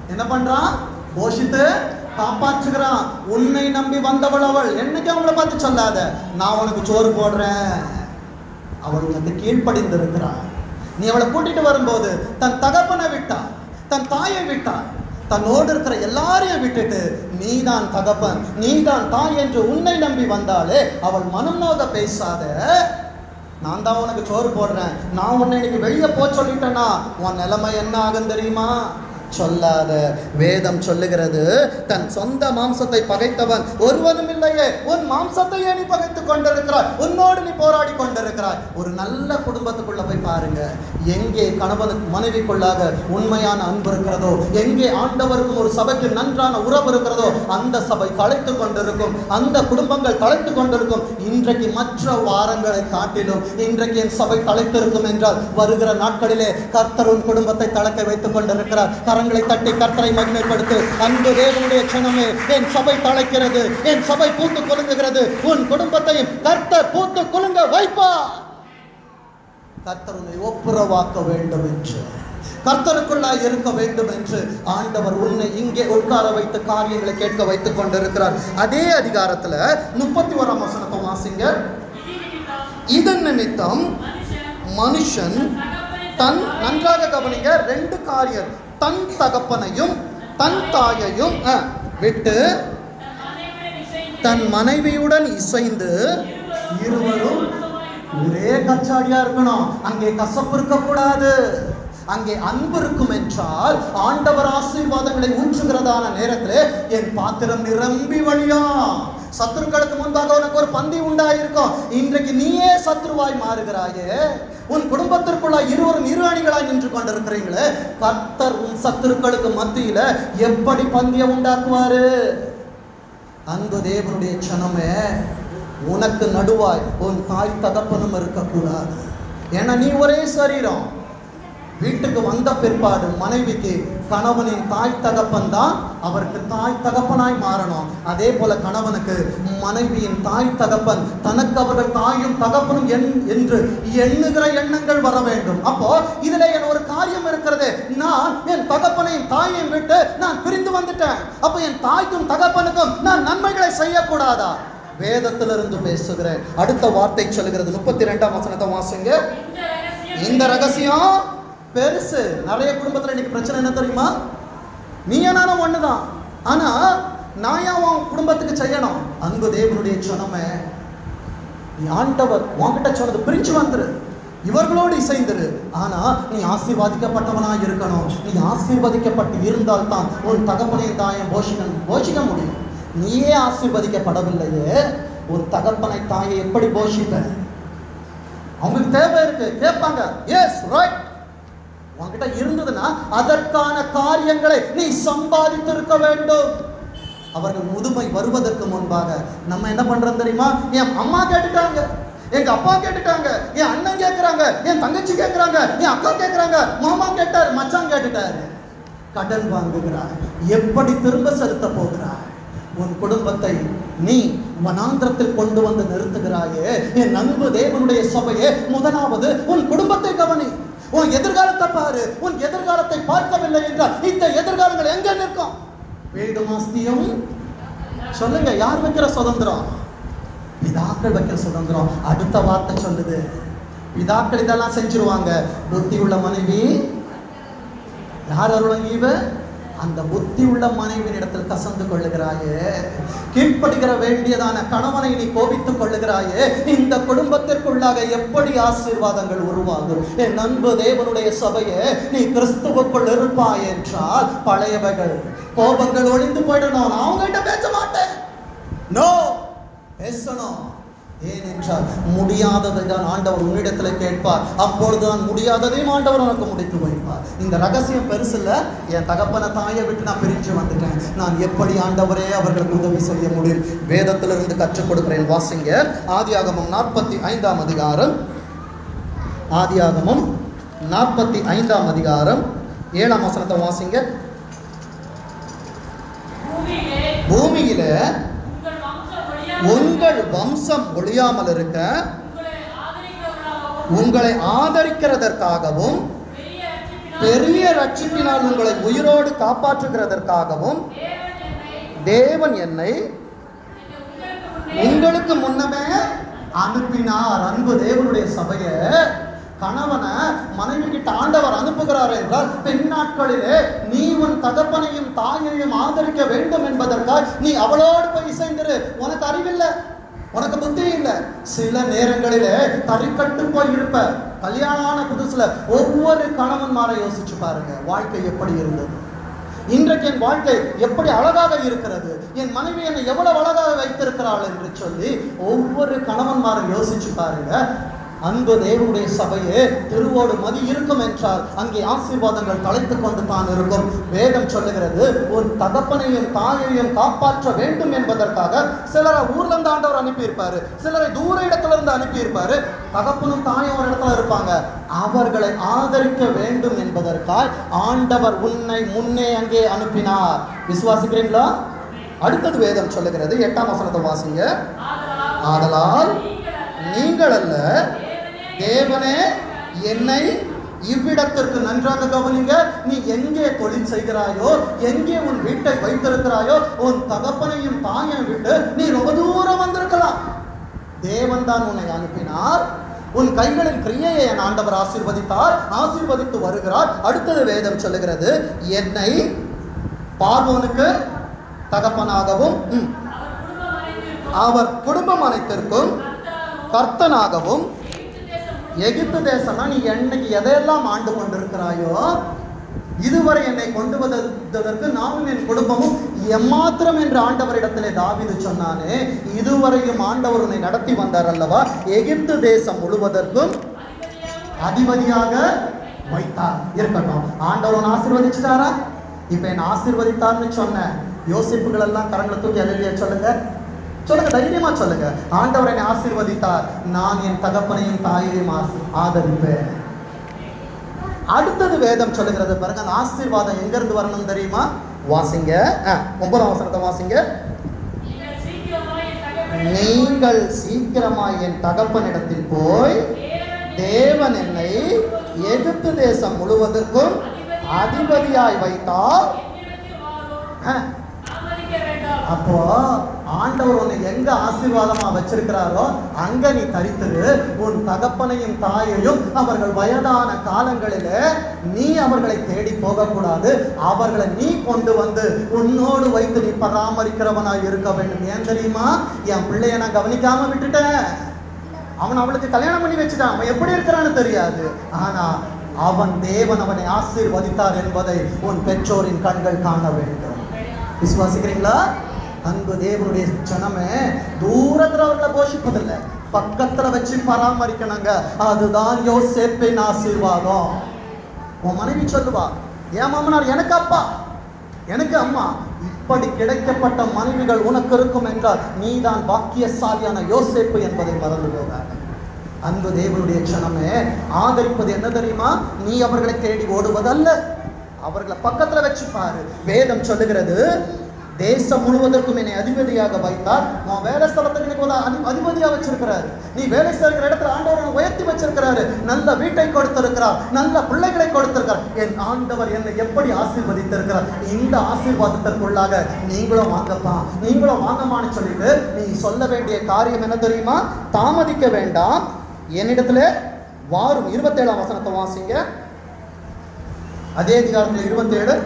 என்ன பண்றான் போஷித்து காப்பாற்றுகிறான் உன்னை நம்பி வந்தவள் அவள் என்னைக்கு அவங்கள பார்த்து சொல்லாத நான் உனக்கு சோறு போடுறேன் அவள் உனக்கு கீழ்ப்படிந்திருக்கிறாள் நீ அவளை கூட்டிட்டு வரும்போது தன் தகப்பனை விட்டா தன் தாயை விட்டா தன்னோடு இருக்கிற எல்லாரையும் விட்டுட்டு நீதான் தகப்பன் நீதான் தாய் என்று உன்னை நம்பி வந்தாலே அவள் மனம் நோக பேசாத நான் தான் உனக்கு சோறு போடுறேன் நான் உன்னை இன்னைக்கு வெளியே போ சொல்லிட்டேன்னா உன் நிலைமை என்ன ஆகும் தெரியுமா சொல்லாத வேதம் சொல்லுகிறது தன் சொந்த மாம்சத்தை பகைத்தவன் ஒருவனும் இல்லையே உன் மாம்சத்தையே நீ பகைத்துக் கொண்டிருக்கிறாய் உன்னோடு நீ போராடி கொண்டிருக்கிறாய் ஒரு நல்ல குடும்பத்துக்குள்ள போய் பாருங்க எங்கே கணவனுக்கு மனைவிக்குள்ளாக உண்மையான அன்பு இருக்கிறதோ எங்கே ஆண்டவருக்கும் ஒரு சபைக்கு நன்றான உறவு இருக்கிறதோ அந்த சபை தழைத்து கொண்டிருக்கும் அந்த குடும்பங்கள் தழைத்து கொண்டிருக்கும் இன்றைக்கு மற்ற வாரங்களை காட்டிலும் இன்றைக்கு என் சபை தழைத்திருக்கும் என்றால் வருகிற நாட்களிலே கர்த்தர் உன் குடும்பத்தை தளக்க வைத்துக் கொண்டிருக்கிறார் கரங்களை தட்டி கர்த்தரை மகிமைப்படுத்து அன்பு தேவனுடைய க்ஷணமே என் சபை தழைக்கிறது என் சபை பூத்து குலுங்குகிறது உன் குடும்பத்தையும் கர்த்தர் பூத்து குலுங்க வைப்பார் கர்த்தர் உன்னை ஒப்புரவாக்க வேண்டும் என்று கர்த்தருக்குள்ளாய் இருக்க வேண்டும் என்று ஆண்டவர் உன்னை இங்கே உட்கார வைத்து காரியங்களை கேட்க வைத்துக் கொண்டிருக்கிறார் அதே அதிகாரத்துல முப்பத்தி ஓராம் வசனத்தை வாசிங்க இது நிமித்தம் இதன் நிமித்தம் மனுஷன் மனுஷன் தகப்பனை தன் நன்றாக கவனிங்க ரெண்டு காரியம் தன் தகப்பனையும் தன் தாயையும் அஹ், விட்டு தன் மனைவியுடன் தன் மனைவியுடன் இசைந்து இசைந்து இருவரும் ஒரே கச்சாடியா இருக்கணும் அங்கே கசப்பு இருக்கக்கூடாது அங்கே அன்பு இருக்கும் என்றால் ஆண்டவர் ஆசீர்வாதங்களை ஊற்றுகிறதான நேரத்திலே என் பாத்திரம் நிரம்பி வழியா சத்துருக்களுக்கு முன்பாக உனக்கு ஒரு பந்தி உண்டாயிருக்கும் இன்றைக்கு நீயே சத்ருவாய் மாறுகிறாயே உன் குடும்பத்திற்குள்ள இருவரும் இரு அணிகளாய் நின்று கொண்டிருக்கிறீங்களே கர்த்தர் உன் சத்துருக்களுக்கு மத்தியில எப்படி பந்தியம் உண்டாக்குவாரு அன்பு தேவனுடைய சனமே உனக்கு நடுவாய் உன் தாய் தகப்பனும் இருக்கக்கூடாது ஏன்னா நீ ஒரே சரீரம் வீட்டுக்கு வந்த பிற்பாடு மனைவிக்கு கணவனின் தாய் தகப்பன் தான் அவருக்கு தாய் தகப்பனாய் மாறணும் அதே போல கணவனுக்கு மனைவியின் தாய் தகப்பன் தனக்கு அவர்கள் தாயும் தகப்பனும் என் என்று எண்ணுகிற எண்ணங்கள் வர வேண்டும் அப்போ இதுல என் ஒரு காரியம் இருக்கிறது நான் என் தகப்பனையும் தாயையும் விட்டு நான் பிரிந்து வந்துட்டேன் அப்போ என் தாய்க்கும் தகப்பனுக்கும் நான் நன்மைகளை செய்யக்கூடாதா வேதத்திலிருந்து பேசுகிறேன் அடுத்த வார்த்தை சொல்லுகிறது முப்பத்தி ரெண்டாம் வசனத்தை வாசிங்க இந்த ரகசியம் இந்த ரகசியம் பெருசு நிறைய குடும்பத்துல இன்னைக்கு பிரச்சனை என்ன தெரியுமா நீ நானும் ஒண்ணுதான் ஆனா நான் ஏன் உன் குடும்பத்துக்கு செய்யணும் அன்பு தேவனுடைய சொன்னமே நீ ஆண்டவர் உன்கிட்ட சொன்னது பிரிச்சு வந்துரு இவர்களோடு இசைந்திரு ஆனா நீ ஆசீர்வாதிக்கப்பட்டவனாய் இருக்கணும் நீ ஆசீர்வதிக்கப்பட்டு இருந்தால் தான் உன் தகப்பனையும் தாயும் போஷிக்க போஷிக்க முடியும் நீயே ஆசீர்வதிக்கப்படவில்லையே உன் தகப்பனை தாயை எப்படி போஷிப்ப அவங்களுக்கு தேவை இருக்கு கேட்பாங்க எஸ் ரைட் உன்கிட்ட இருந்ததுன்னா அதற்கான காரியங்களை நீ சம்பாதித்திருக்க வேண்டும் அவர்கள் முதுமை வருவதற்கு முன்பாக நம்ம என்ன பண்றோம் தெரியுமா என் அம்மா கேட்டுட்டாங்க எங்க அப்பா கேட்டுட்டாங்க என் அண்ணன் கேட்கறாங்க என் தங்கச்சி கேட்கறாங்க என் அக்கா கேட்கறாங்க மாமா கேட்டாரு மச்சான் கேட்டுட்டாரு கடன் வாங்குகிறாய் எப்படி திரும்ப செலுத்த போகிறாய் உன் குடும்பத்தை நீ வனாந்திரத்தில் கொண்டு வந்து நிறுத்துகிறாயே என் அன்பு தேவனுடைய சபையே முதலாவது உன் குடும்பத்தை கவனி உன் எதிர்காலத்தை பாரு உன் எதிர்காலத்தை பார்க்கவில்லை என்றால் இந்த எதிர்காலங்கள் எங்க நிற்கும் வீடு மாஸ்தியம் சொல்லுங்க யார் வைக்கிற சுதந்திரம் பிதாக்கள் வைக்கிற சுதந்திரம் அடுத்த வார்த்தை சொல்லுது பிதாக்கள் இதெல்லாம் செஞ்சிருவாங்க புத்தி உள்ள மனைவி யார் அருளும் ஈவ அந்த புத்தி உள்ள மனைவியின் இடத்தில் கசந்து கொள்ளுகிறாயே கீழ்ப்படுகிற வேண்டியதான கணவனை நீ கோபித்துக் கொள்ளுகிறாயே இந்த குடும்பத்திற்குள்ளாக எப்படி ஆசீர்வாதங்கள் உருவாகும் என் அன்பு தேவனுடைய சபையே நீ கிறிஸ்துவுக்குள் இருப்பாய் என்றால் பழையவைகள் கோபங்கள் ஒளிந்து போயிடணும் நான் அவங்ககிட்ட பேச மாட்டேன் நோ பேசணும் ஏனென்றால் முடியாததை தான் ஆண்டவர் உன்னிடத்தில் கேட்பார் அப்பொழுதுதான் முடியாததையும் ஆண்டவர் உனக்கு முடித்து வைப்பார் இந்த ரகசியம் பெருசு இல்ல என் தகப்பனை தாயை விட்டு நான் பிரிஞ்சு வந்துட்டேன் நான் எப்படி ஆண்டவரே அவர்களுக்கு உதவி செய்ய முடியும் வேதத்திலிருந்து கற்றுக் கொடுக்கிறேன் வாசிங்க ஆதியாகமம் நாற்பத்தி ஐந்தாம் அதிகாரம் ஆதியாகமம் நாற்பத்தி ஐந்தாம் அதிகாரம் ஏழாம் வசனத்தை வாசிங்க பூமியிலே பூமியில உங்கள் வம்சம் ஒழியாமல் உங்கள் வம்சம் ஒழியாமல் இருக்க உங்களை ஆதரிக்கிறவர்களாகவும் உங்களை ஆதரிக்கிறதற்காகவும் பெரிய ரட்சிப்பினால் பெரிய ரட்சிப்பினால் உங்களை உயிரோடு காப்பாற்றுகிறதற்காகவும் தேவன் என்னை உங்களுக்கு முன்னமே அனுப்பினார் அன்பு தேவனுடைய சபையை கணவனை மனைவி கிட்ட ஆண்டவர் அனுப்புகிறார் என்றால் பெண் நாட்களிலே நீ உன் தகப்பனையும் தாயையும் ஆதரிக்க வேண்டும் என்பதற்காக நீ அவளோடு போய் இசைந்திரு உனக்கு அறிவில்லை உனக்கு புத்தி இல்லை சில நேரங்களிலே தறிக்கட்டு போய் இருப்ப கல்யாணம் ஆன புதுசுல ஒவ்வொரு கணவன்மாரை யோசிச்சு பாருங்க வாழ்க்கை எப்படி இருந்தது இன்றைக்கு என் வாழ்க்கை எப்படி அழகாக இருக்கிறது என் மனைவி என்னை எவ்வளவு அழகாக வைத்திருக்கிறாள் என்று சொல்லி ஒவ்வொரு கணவன்மாரும் யோசிச்சு பாருங்க அன்பு தேவனுடைய சபையே திருவோடு மதி இருக்கும் என்றால் அங்கே ஆசீர்வாதங்கள் தலைத்து கொண்டு தான் இருக்கும் வேதம் சொல்லுகிறது ஒரு தகப்பனையும் தாயையும் காப்பாற்ற வேண்டும் என்பதற்காக சிலரை ஊர்ல இருந்து ஆண்டவர் அனுப்பியிருப்பாரு சிலரை தூர இடத்துல இருந்து அனுப்பியிருப்பாரு தகப்பனும் தாயும் ஒரு இடத்துல இருப்பாங்க அவர்களை ஆதரிக்க வேண்டும் என்பதற்காக ஆண்டவர் உன்னை முன்னே அங்கே அனுப்பினார் விசுவாசிக்கிறீங்களா அடுத்தது வேதம் சொல்லுகிறது எட்டாம் வசனத்தை வாசிங்க ஆதலால் நீங்கள் அல்ல தேவனே என்னை இவ்விடத்திற்கு நன்றாக கவனிங்க நீ எங்கே தொழில் செய்கிறாயோ எங்கே உன் வீட்டை வைத்திருக்கிறாயோ உன் தகப்பனையும் தாயையும் விட்டு நீ ரொம்ப தூரம் வந்திருக்கலாம் தேவன் தான் உன்னை அனுப்பினார் உன் கைகளின் கிரியையை என் ஆண்டவர் ஆசீர்வதித்தார் ஆசீர்வதித்து வருகிறார் அடுத்தது வேதம் சொல்லுகிறது என்னை பார்வோனுக்கு தகப்பனாகவும் ம், அவர் குடும்பம் அனைத்திற்கும் கர்த்தனாகவும் எகிப்து தேசம்னா நீ என்னைக்கு எதையெல்லாம் ஆண்டு கொண்டிருக்கிறாயோ இதுவரை என்னை கொண்டு வந்ததற்கு நானும் என் குடும்பமும் எம்மாத்திரம் என்று ஆண்டவரிடத்திலே தாவீது சொன்னானே இதுவரையும் ஆண்டவர் உன்னை நடத்தி வந்தார் அல்லவா எகிப்து தேசம் முழுவதற்கும் அதிபதியாக வைத்தார் இருக்கட்டும் ஆண்டவர் உன்னை ஆசீர்வதிச்சிட்டாரா இப்ப என்ன ஆசீர்வதித்தார்னு சொன்னேன் யோசிப்புகள் எல்லாம் கரங்களை தூக்கி அழுதிய சொல்லுங்க சொல்லுங்க தைரியமா சொல்லுங்க ஆண்டவர் என்னை ஆசீர்வதித்தார் நான் என் தகப்பனையும் தாயையும் ஆசி- ஆதரிப்பேன் அடுத்தது வேதம் சொல்லுகிறது பாருங்க அந்த ஆசீர்வாதம் எங்க இருந்து வரணும் தெரியுமா வாசிங்க ஆ, ஒன்பதாம் வசனத்தை வாசிங்க நீங்கள் சீக்கிரமாய் என் தகப்பனை நீங்கள் சீக்கிரமாய் என் தகப்பனிடத்தில் போய் தேவன் என்னை எகிப்து தேசம் முழுவதற்கும் அதிபதியாய் வைத்தார் என்னிடத்தில் வாரும் ஆ, தாமதிக்க வேண்டாம் அப்போ ஆண்டவர் உன்னை எங்க ஆசீர்வாதமா வச்சிருக்கிறாரோ அங்க நீ தரித்திரு உன் தகப்பனையும் தாயையும் அவர்கள் வயதான காலங்களிலே நீ அவர்களை தேடி போகக்கூடாது அவர்களை நீ கொண்டு வந்து உன்னோடு வைத்து நீ பராமரிக்கிறவனா இருக்க வேண்டும் ஏன் தெரியுமா என் பிள்ளைய நான் கவனிக்காம விட்டுட்டேன் அவன் அவளுக்கு கல்யாணம் பண்ணி வச்சுட்டான் அவன் எப்படி இருக்கிறான்னு தெரியாது ஆனா அவன் தேவன் அவனை ஆசீர்வதித்தார் என்பதை உன் பெற்றோரின் கண்கள் காண வேண்டும் விசுவாசிக்கிறீங்களா அன்பு தேவனுடைய ஜனமே தூரத்துல அவர்களை போஷிப்பதில்லை பக்கத்துல வச்சு பராமரிக்கணுங்க அதுதான் யோசேப்பின் ஆசீர்வாதம் உன் மனைவி சொல்லுவா என் மாமனார் எனக்கு அப்பா எனக்கு அம்மா இப்படி கிடைக்கப்பட்ட மனைவிகள் உனக்கு இருக்கும் என்றால் நீதான் பாக்கியசாலியான யோசேப்பு என்பதை மறந்து போகாத அன்பு தேவனுடைய க்ஷணமே ஆதரிப்பது என்ன தெரியுமா நீ அவர்களை தேடி ஓடுவதல்ல அவர்களை பக்கத்துல வச்சு பாரு வேதம் சொல்லுகிறது தேசம் முழுவதற்கும் என்னை அதிபதியாக வைத்தார் உன் வேலை ஸ்தலத்துக்கு எனக்கு ஒரு அதி அதிபதியா வச்சிருக்கிறாரு நீ வேலை செய்கிற இடத்துல ஆண்டவர் உன்னை உயர்த்தி வச்சிருக்கிறாரு நல்ல வீட்டை கொடுத்திருக்கிறார் நல்ல பிள்ளைகளை கொடுத்திருக்கிறார் என் ஆண்டவர் என்னை எப்படி ஆசீர்வதித்திருக்கிறார் இந்த ஆசீர்வாதத்திற்குள்ளாக நீங்களும் வாங்கப்பா நீங்களும் வாங்கம்மான்னு சொல்லிட்டு நீ சொல்ல வேண்டிய காரியம் என்ன தெரியுமா தாமதிக்க வேண்டாம் என்னிடத்துல வாரும் இருபத்தேழாம் வசனத்தை வாசிங்க அதே அதிகாரத்தில் இருபத்தேழு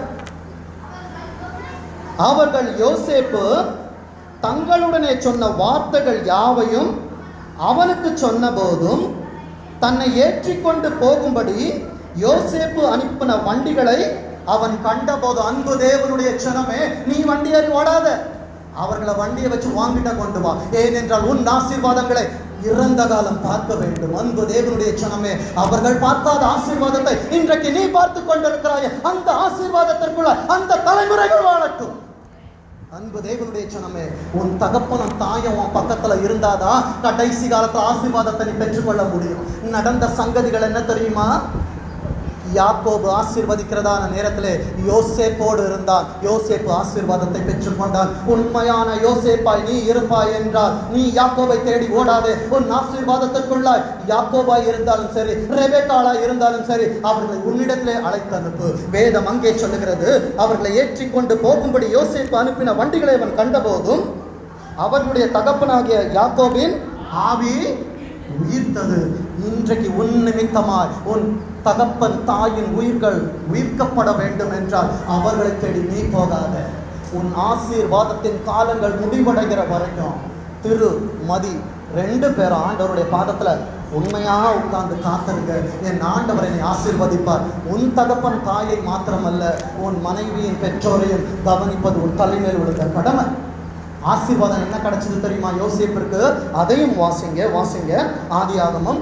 அவர்கள் யோசேப்பு தங்களுடனே சொன்ன வார்த்தைகள் யாவையும் அவனுக்கு சொன்னபோதும் தன்னை ஏற்றிக்கொண்டு போகும்படி யோசேப்பு அனுப்பின வண்டிகளை அவன் கண்டபோது அன்பு தேவனுடைய க்ஷணமே நீ வண்டி ஏறி ஓடாத அவர்களை வண்டியை வச்சு வாங்கிட்ட கொண்டு வா ஏனென்றால் உன் ஆசீர்வாதங்களை இறந்த காலம் பார்க்க வேண்டும் அன்பு தேவனுடைய க்ஷணமே அவர்கள் பார்க்காத ஆசீர்வாதத்தை இன்றைக்கு நீ பார்த்து கொண்டிருக்கிறாய் அந்த ஆசீர்வாதத்திற்குள்ள அந்த தலைமுறைகள் வாழட்டும் அன்பு தேவனுடைய சனமே உன் தகப்பனும் தாயும் உன் பக்கத்துல இருந்தாதான் கடைசி காலத்துல ஆசீர்வாதத்தை நீ பெற்றுக்கொள்ள முடியும் நடந்த சங்கதிகள் என்ன தெரியுமா யாக்கோபு ஆசீர்வதிக்கிறதான நேரத்திலே யோசேப்போடு இருந்தான் யோசேப்பு ஆசீர்வாதத்தை பெற்றுக்கொண்டான் உண்மையான யோசேப்பாய் நீ இருப்பாய் என்றால் நீ யாக்கோபை தேடி ஓடாதே உன் ஆசீர்வாதத்திற்குள்ளாய் யாக்கோபாய் இருந்தாலும் சரி ரெபேக்காளாய் இருந்தாலும் சரி அவர்களை உன்னிடத்திலே அழைத்து அனுப்பு வேதம் அங்கே சொல்லுகிறது அவர்களை ஏற்றிக்கொண்டு போகும்படி யோசேப்பு அனுப்பின வண்டிகளை அவன் கண்டபோதும் அவர்களுடைய தகப்பனாகிய யாக்கோபின் ஆவி உயிர்த்தது இன்றைக்கு உன் நிமித்தமாய் உன் தகப்பன் தாயின் உயிர்கள் உயிர்க்கப்பட வேண்டும் என்றால் அவர்களை தேடி நீ போகாத உன் ஆசீர்வாதத்தின் காலங்கள் முடிவடைகிற வரைக்கும் திரு மதி ரெண்டு பேரும் ஆண்டவருடைய பாதத்துல உண்மையாக உட்கார்ந்து காத்திருங்க என் ஆண்டவர் என்னை ஆசீர்வதிப்பார் உன் தகப்பன் தாயை மாத்திரமல்ல உன் மனைவியின் பெற்றோரையும் கவனிப்பது உன் தலைமையில் உள்ள கடமை ஆசீர்வாதம் என்ன கிடைச்சது தெரியுமா யோசேப்பிற்கு அதையும் வாசிங்க வாசிங்க ஆதியாகமம்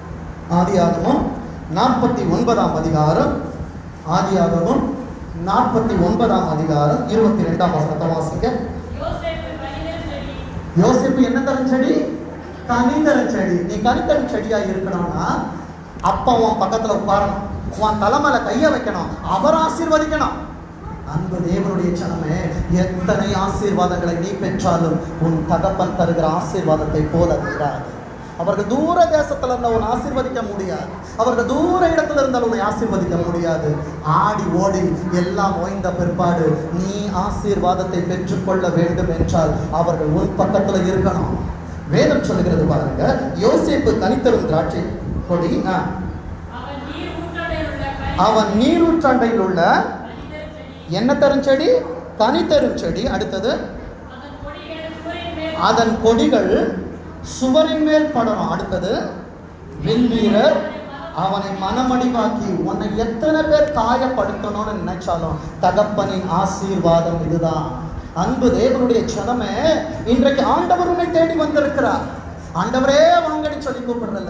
ஆதியாகமம் நாற்பத்தி ஒன்பதாம் அதிகாரம் ஆதியாகமம் நாற்பத்தி ஒன்பதாம் அதிகாரம் இருபத்தி ரெண்டாம் வசனத்தை வாசிங்க யோசேப்பு கனிதல் செடி யோசிப்பு என்ன தரும் செடி கனிதரும் செடி நீ கனிதரும் செடியா இருக்கணும்னா அப்பா உன் பக்கத்துல உட்காரணும் உன் தலைமையில கைய வைக்கணும் அவர் ஆசீர்வதிக்கணும் அன்பு தேவனுடைய சனமே எத்தனை ஆசீர்வாதங்களை நீ பெற்றாலும் உன் தகப்பன் தருகிற ஆசீர்வாதத்தை போல தராது அவர்கள் தூர தேசத்துல இருந்த உன்னை ஆசீர்வதிக்க முடியாது அவர்கள் தூர இடத்துல இருந்தாலும் உன்னை ஆசீர்வதிக்க முடியாது ஆடி ஓடி எல்லாம் ஓய்ந்த பிற்பாடு நீ ஆசீர்வாதத்தை பெற்றுக்கொள்ள வேண்டும் என்றால் அவர்கள் உன் பக்கத்துல இருக்கணும் வேதம் சொல்லுகிறது பாருங்க யோசேப்பு கனித்தரும் திராட்சை கொடி ஆ. அவன் நீர் ஊற்றடையில் உள்ள கனி அவன் நீரூற்றாண்டையில் உள்ள கனிதல் செடி என்ன தரும் செடி கனி தரும் செடி அடுத்தது அதன் கொடிகள் சூரியன் மேல் அதன் கொடிகள் சுவரின் மேல் படணும் அடுத்தது வில்வீரர் அவனை மனமடிவாக்கி உன்னை எத்தனை பேர் காயப்படுத்தணும்னு நினைச்சாலும் தகப்பனின் ஆசீர்வாதம் இதுதான் அன்பு தேவனுடைய சனமே இன்றைக்கு ஆண்டவர் உன்னை தேடி வந்திருக்கிறார் ஆண்டவரே வாங்கடி சொல்லி கூப்பிடுறல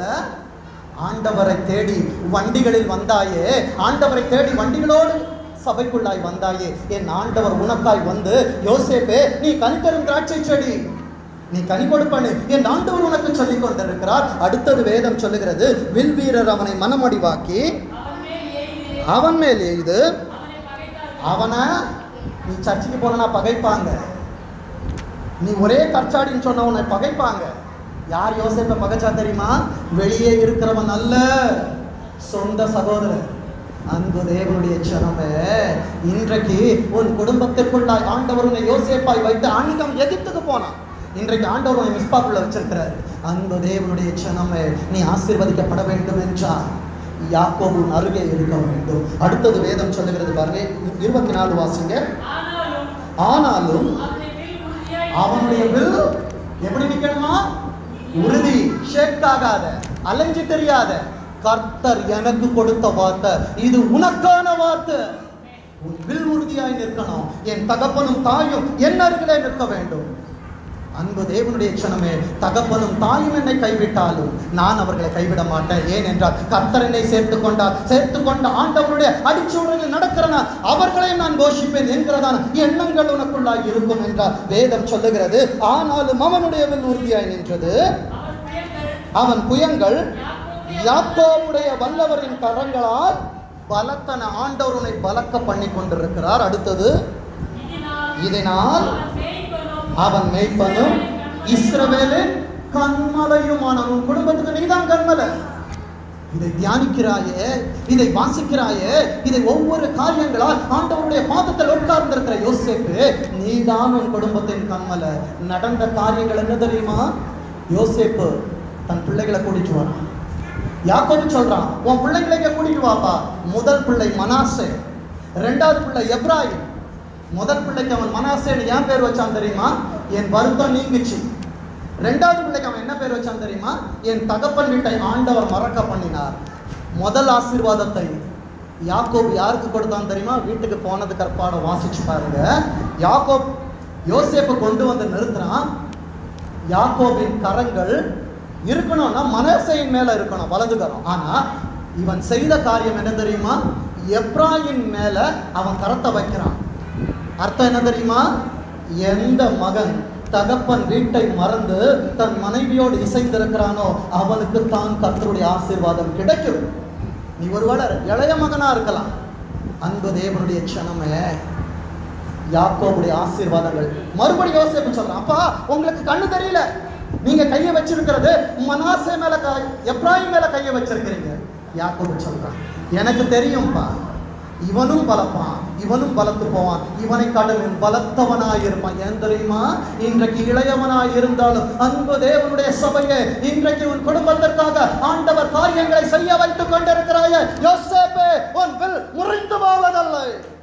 ஆண்டவரை தேடி வண்டிகளில் வந்தாயே ஆண்டவரை தேடி வண்டிகளோடு சபைக்குள்ளாய் வந்தாயே என் ஆண்டவர் உனக்காய் வந்து யோசேப்பே நீ கனித்தரும் திராட்சை செடி நீ கனி கொடுப்பனு என் ஆண்டவர் உனக்கு சொல்லிக் கொண்டிருக்கிறார் அடுத்தது வேதம் சொல்லுகிறது வில் வீரர் அவனை மனமடிவாக்கி அவன் மேல் எய்து அவன் மேல் எய்து அவனை பகைத்தார்கள் அவனை நீ சர்ச்சுக்கு போனா பகைப்பாங்க நீ ஒரே கற்சாடின்னு சொன்ன உன்னை பகைப்பாங்க யார் யோசேப்பை பகைச்சா தெரியுமா வெளியே இருக்கிறவன் அல்ல சொந்த சகோதரன் அன்பு தேவனுடைய சனமே இன்றைக்கு உன் குடும்பத்திற்குள்ளாய் ஆண்டவர் உன்னை யோசேப்பாய் வைத்து ஆன்மீகம் எகிப்துக்கு போனான் இன்றைக்கு ஆண்டவர் உன்னை மிஸ்பாக்குள்ள வச்சிருக்கிறார் அன்பு தேவனுடைய சனமே நீ ஆசீர்வதிக்கப்பட வேண்டும் என்றார் யாக்கோபு உன் அருகே இருக்க வேண்டும் அடுத்தது வேதம் சொல்லுகிறது பாருங்க இருபத்தி நாலு வாசிங்க ஆனாலும் ஆனாலும் அவனை வில் உறுதியாய் அவனுடைய வில் எப்படி நிக்கணுமா உறுதி ஷேக் ஆகாத அலைஞ்சு தெரியாத கர்த்தர் எனக்கு கொடுத்த வார்த்தை இது உனக்கான வார்த்தை உன் வில் உறுதியாய் நிற்கணும் என் தகப்பனும் தாயும் என் அருகிலே நிற்க வேண்டும் அன்பு தேவனுடைய க்ஷணமே தகப்பனும் தாயும் என்னை கைவிட்டாலும் நான் அவர்களை கைவிட மாட்டேன் ஏனென்றால் கர்த்தர் என்னை சேர்த்து கொண்டார் சேர்த்து கொண்ட ஆண்டவருடைய அடிச்சூழலில் நடக்கிறன அவர்களை நான் போஷிப்பேன் என்கிறதான எண்ணங்கள் உனக்குள்ளாய் இருக்கும் என்றார் வேதம் சொல்லுகிறது ஆனாலும் அவனுடைய வில் உறுதியாய் நின்றது அவன் புயங்கள் அவன் புயங்கள் யாக்கோபுடைய யாக்கோவுடைய வல்லவரின் கரங்களால் பலத்தன ஆண்டவர் உன்னை பலக்க பண்ணி கொண்டிருக்கிறார் அடுத்தது இதனால் இதனால் அவன் மேய்ப்பனும் அவன் மேய்ப்பனும் இஸ்ரவேலின் கண்மலையுமான உன் குடும்பத்துக்கு நீதான் கண்மலை இதை தியானிக்கிறாயே இதை வாசிக்கிறாயே இதை ஒவ்வொரு காரியங்களால் ஆண்டவருடைய பாதத்தில் உட்கார்ந்திருக்கிற யோசேப்பு நீதான் உன் குடும்பத்தின் கண்மலை நடந்த காரியங்கள் என்ன தெரியுமா யோசேப்பு தன் பிள்ளைகளை கூட்டிட்டு வரான் யாக்கோபு சொல்றான் உன் பிள்ளைங்களை இங்க கூட்டிட்டு வாப்பா முதல் பிள்ளை மனாசே ரெண்டாவது பிள்ளை எப்ராஹிம் முதல் பிள்ளைக்கு அவன் மனாசேன்னு ஏன் பேர் வச்சான் தெரியுமா என் வருத்தம் நீங்குச்சு ரெண்டாவது பிள்ளைக்கு அவன் என்ன பேர் வச்சான் தெரியுமா என் தகப்பன் வீட்டை ஆண்டவர் மறக்க பண்ணினார் முதல் ஆசீர்வாதத்தை யாக்கோப் யாருக்கு கொடுத்தான் தெரியுமா வீட்டுக்கு போனது கற்பாடம் வாசிச்சு பாருங்க யாக்கோப் யோசேப்பை கொண்டு வந்து நிறுத்துறான் யாக்கோபின் கரங்கள் இருக்கணும்னா மனசையின் மேல இருக்கணும் வலது கரம் ஆனா இவன் செய்த காரியம் என்ன தெரியுமா எப்ராயின் மேல அவன் கரத்தை வைக்கிறான் அர்த்தம் என்ன தெரியுமா எந்த மகன் தகப்பன் வீட்டை மறந்து தன் மனைவியோடு இசைந்திருக்கிறானோ அவனுக்கு தான் கர்த்தருடைய ஆசீர்வாதம் கிடைக்கும் நீ ஒருவேளை இளைய மகனா இருக்கலாம் அன்பு தேவனுடைய க்ஷணமே யாக்கோபுடைய ஆசீர்வாதங்கள் மறுபடியும் யோசிப்பு சொல்றேன் அப்பா உங்களுக்கு கண்ணு தெரியல நீங்க கையை வச்சிருக்கிறது மனாசே மேல கை- எப்ராஹிம் மேல கையை வச்சிருக்கிறீங்க யாக்கோபு சொல்றான் எனக்கு தெரியும்பா இவனும் பலப்பான் இவனும் பலத்து போவான் இவனை கடலில் பலத்தவனாய் இருப்பான் ஏன் தெரியுமா இன்றைக்கு இளையவனாய் இருந்தாலும் அன்பு தேவனுடைய சபையே இன்றைக்கு உன் குடும்பத்திற்காக ஆண்டவர் காரியங்களை செய்ய வைத்துக் கொண்டிருக்கிறாயே யோசேப்பே உன் வில் முறிந்து போவதல்ல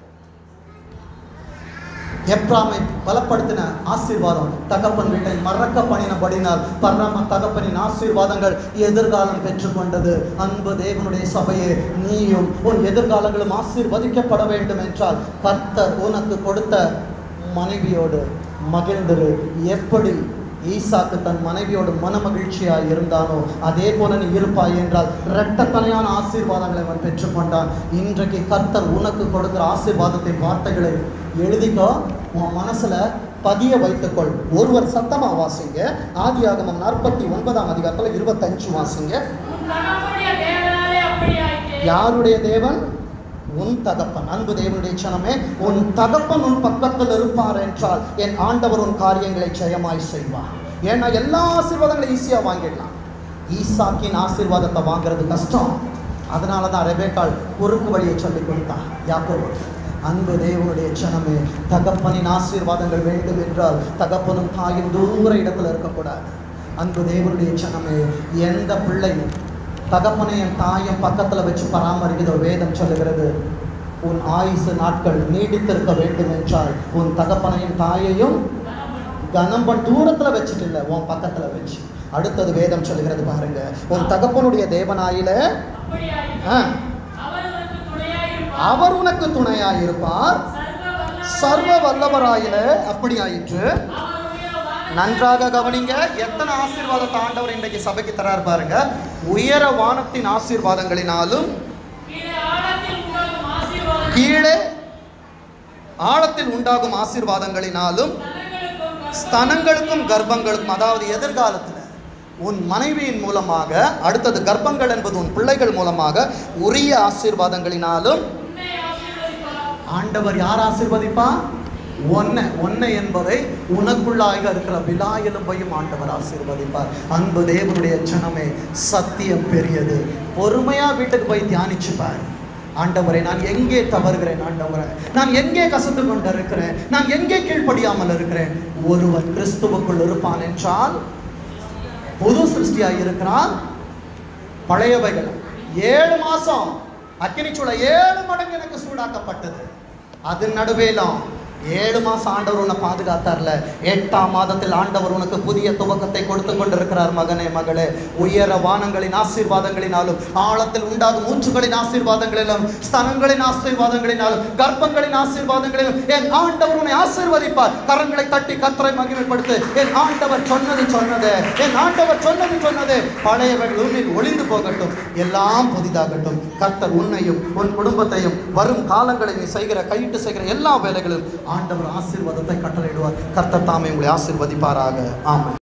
எப்ராமை பலப்படுத்தின ஆசீர்வாதம் தகப்பன் வீட்டை மறக்க பண்ணினபடினால் பரம தகப்பனின் ஆசீர்வாதங்கள் எதிர்காலம் பெற்றுக்கொண்டது அன்பு தேவனுடைய சபையே நீயும் உன் எதிர்காலங்களும் ஆசீர்வதிக்கப்பட வேண்டும் என்றால் கர்த்தர் உனக்கு கொடுத்த மனைவியோடு மகிழ்ந்திரு எப்படி ஈசாக்கு தன் மனைவியோடு மனமகிழ்ச்சியாய் இருந்தானோ அதே போல நீ இருப்பாய் என்றால் இரட்டத்தனையான ஆசீர்வாதங்களை அவன் பெற்றுக்கொண்டான் இன்றைக்கு கர்த்தர் உனக்கு கொடுக்கிற ஆசீர்வாதத்தை வார்த்தைகளை எழுதிக்கோ உன் மனசுல பதிய வைத்துக்கொள் ஒருவர் சத்தமா வாசிங்க ஆதியாகமம் நாற்பத்தி ஒன்பதாம் அதிகாரத்துல இருபத்தஞ்சு வாசிங்க உன் தகப்பனுடைய தேவனாலே அப்படியாயிற்று. யாருடைய தேவன் உன் தகப்பன் அன்பு தேவனுடைய சனமே உன் தகப்பன் உன் பக்கத்தில் இருப்பார் என்றால் என் ஆண்டவர் உன் காரியங்களை ஜெயமாய் செய்வார் ஏன்னா எல்லா ஆசீர்வாதங்களையும் ஈஸியா வாங்கிடலாம் ஈசாக்கின் ஆசீர்வாதத்தை வாங்குறது கஷ்டம் அதனால தான் ரெபேக்காள் குறுக்கு வழியை சொல்லி கொடுத்தா யாக்கோபு அன்பு தேவனுடைய சனமே தகப்பனின் ஆசீர்வாதங்கள் வேண்டும் என்றால் தகப்பனும் தாயும் தூர இடத்துல இருக்கக்கூடாது அன்பு தேவனுடைய சனமே எந்த பிள்ளையும் தகப்பனையும் தாயும் பக்கத்தில் வச்சு பராமரிக்கிறதோ வேதம் சொல்லுகிறது உன் ஆயுசு நாட்கள் நீடித்திருக்க வேண்டும் என்றால் உன் தகப்பனையும் தாயையும் கனம் பண்ண தூரத்துல வச்சுட்டு இல்லை உன் பக்கத்துல வச்சு அடுத்தது வேதம் சொல்லுகிறது பாருங்க உன் தகப்பனுடைய தேவனாயில அப்படியாயிற்று. ஆ, அவர் உனக்கு துணையாயிருப்பார். அவர் உனக்கு துணையாயிருப்பார் சர்வ வல்லவர் சர்வ வல்லவராயில அப்படி ஆயிற்று அவருடைய வானத்தை நன்றாக கவனிங்க எத்தனை ஆசீர்வாதத்தை ஆண்டவர் இன்றைக்கு சபைக்கு தரார் பாருங்க உயர வானத்தின் ஆசீர்வாதங்களினாலும் கீழே ஆழத்தில் உண்டாகும் ஆசீர்வாதம் கீழே ஆழத்தில் உண்டாகும் ஆசீர்வாதங்களினாலும் தனங்களுக்கும் ஸ்தனங்களுக்கும் கர்ப்பங்களுக்கும் அதாவது எதிர்காலத்தில் உன் மனைவியின் மூலமாக அடுத்தது கர்ப்பங்கள் என்பது உன் பிள்ளைகள் மூலமாக உரிய ஆசீர்வாதங்களினாலும் உன்னை ஆசீர்வதிப்பார். ஆண்டவர் யார் ஆசீர்வதிப்பா ஒன்னை ஒன்னை என்பதை உனக்குள்ளாக இருக்கிற விழா எலும்பையும் ஆண்டவர் ஆசீர்வதிப்பார் அன்பு தேவனுடைய ஜனமே சத்தியம் பெரியது பொறுமையா வீட்டுக்கு போய் தியானிச்சு பாரு ஆண்டவரை நான் எங்கே தவறுகிறேன் ஆண்டவரை நான் எங்கே கசந்து கொண்டு இருக்கிறேன் நான் எங்கே கீழ்ப்படியாமல் இருக்கிறேன் ஒருவன் கிறிஸ்துவுக்குள் இருப்பான் என்றால் புது சிருஷ்டியாய் இருக்கிறான் பழையவைகள் ஏழு மாசம் அக்கினி சூளை ஏழு மடங்கு எனக்கு சூடாக்கப்பட்டது அது நடுவேலாம் ஏழு மாசம் ஆண்டவர் உன்னை பாதுகாத்தார்ல எட்டாம் மாதத்தில் ஆண்டவர் உனக்கு புதிய துவக்கத்தை கொடுத்து கொண்டிருக்கிறார் மகனே மகளே உயர வானங்களின் ஆசீர்வாதங்களினாலும் ஆழத்தில் உண்டாகும் மூச்சுகளின் ஆசீர்வாதங்களிலும் ஸ்தனங்களின் ஆசீர்வாதங்களினாலும் கர்ப்பங்களின் ஆசீர்வாதங்களிலும் என் ஆண்டவர் உன்னை ஆசீர்வதிப்பார் கரங்களை தட்டி கர்த்தரை மகிமைப்படுத்து என் ஆண்டவர் சொன்னது சொன்னது என் ஆண்டவர் சொன்னது சொன்னது பழையவர்கள் உன்னில் ஒளிந்து போகட்டும் எல்லாம் புதிதாகட்டும் கர்த்தர் உன்னையும் உன் குடும்பத்தையும் வரும் காலங்களில் நீ செய்கிற கையிட்டு செய்கிற எல்லா வேலைகளிலும் ஆண்டவர் ஆசீர்வாதத்தை கட்டளையிடுவார் கர்த்தர் தாமே உங்களை ஆசீர்வதிப்பாராக ஆமென்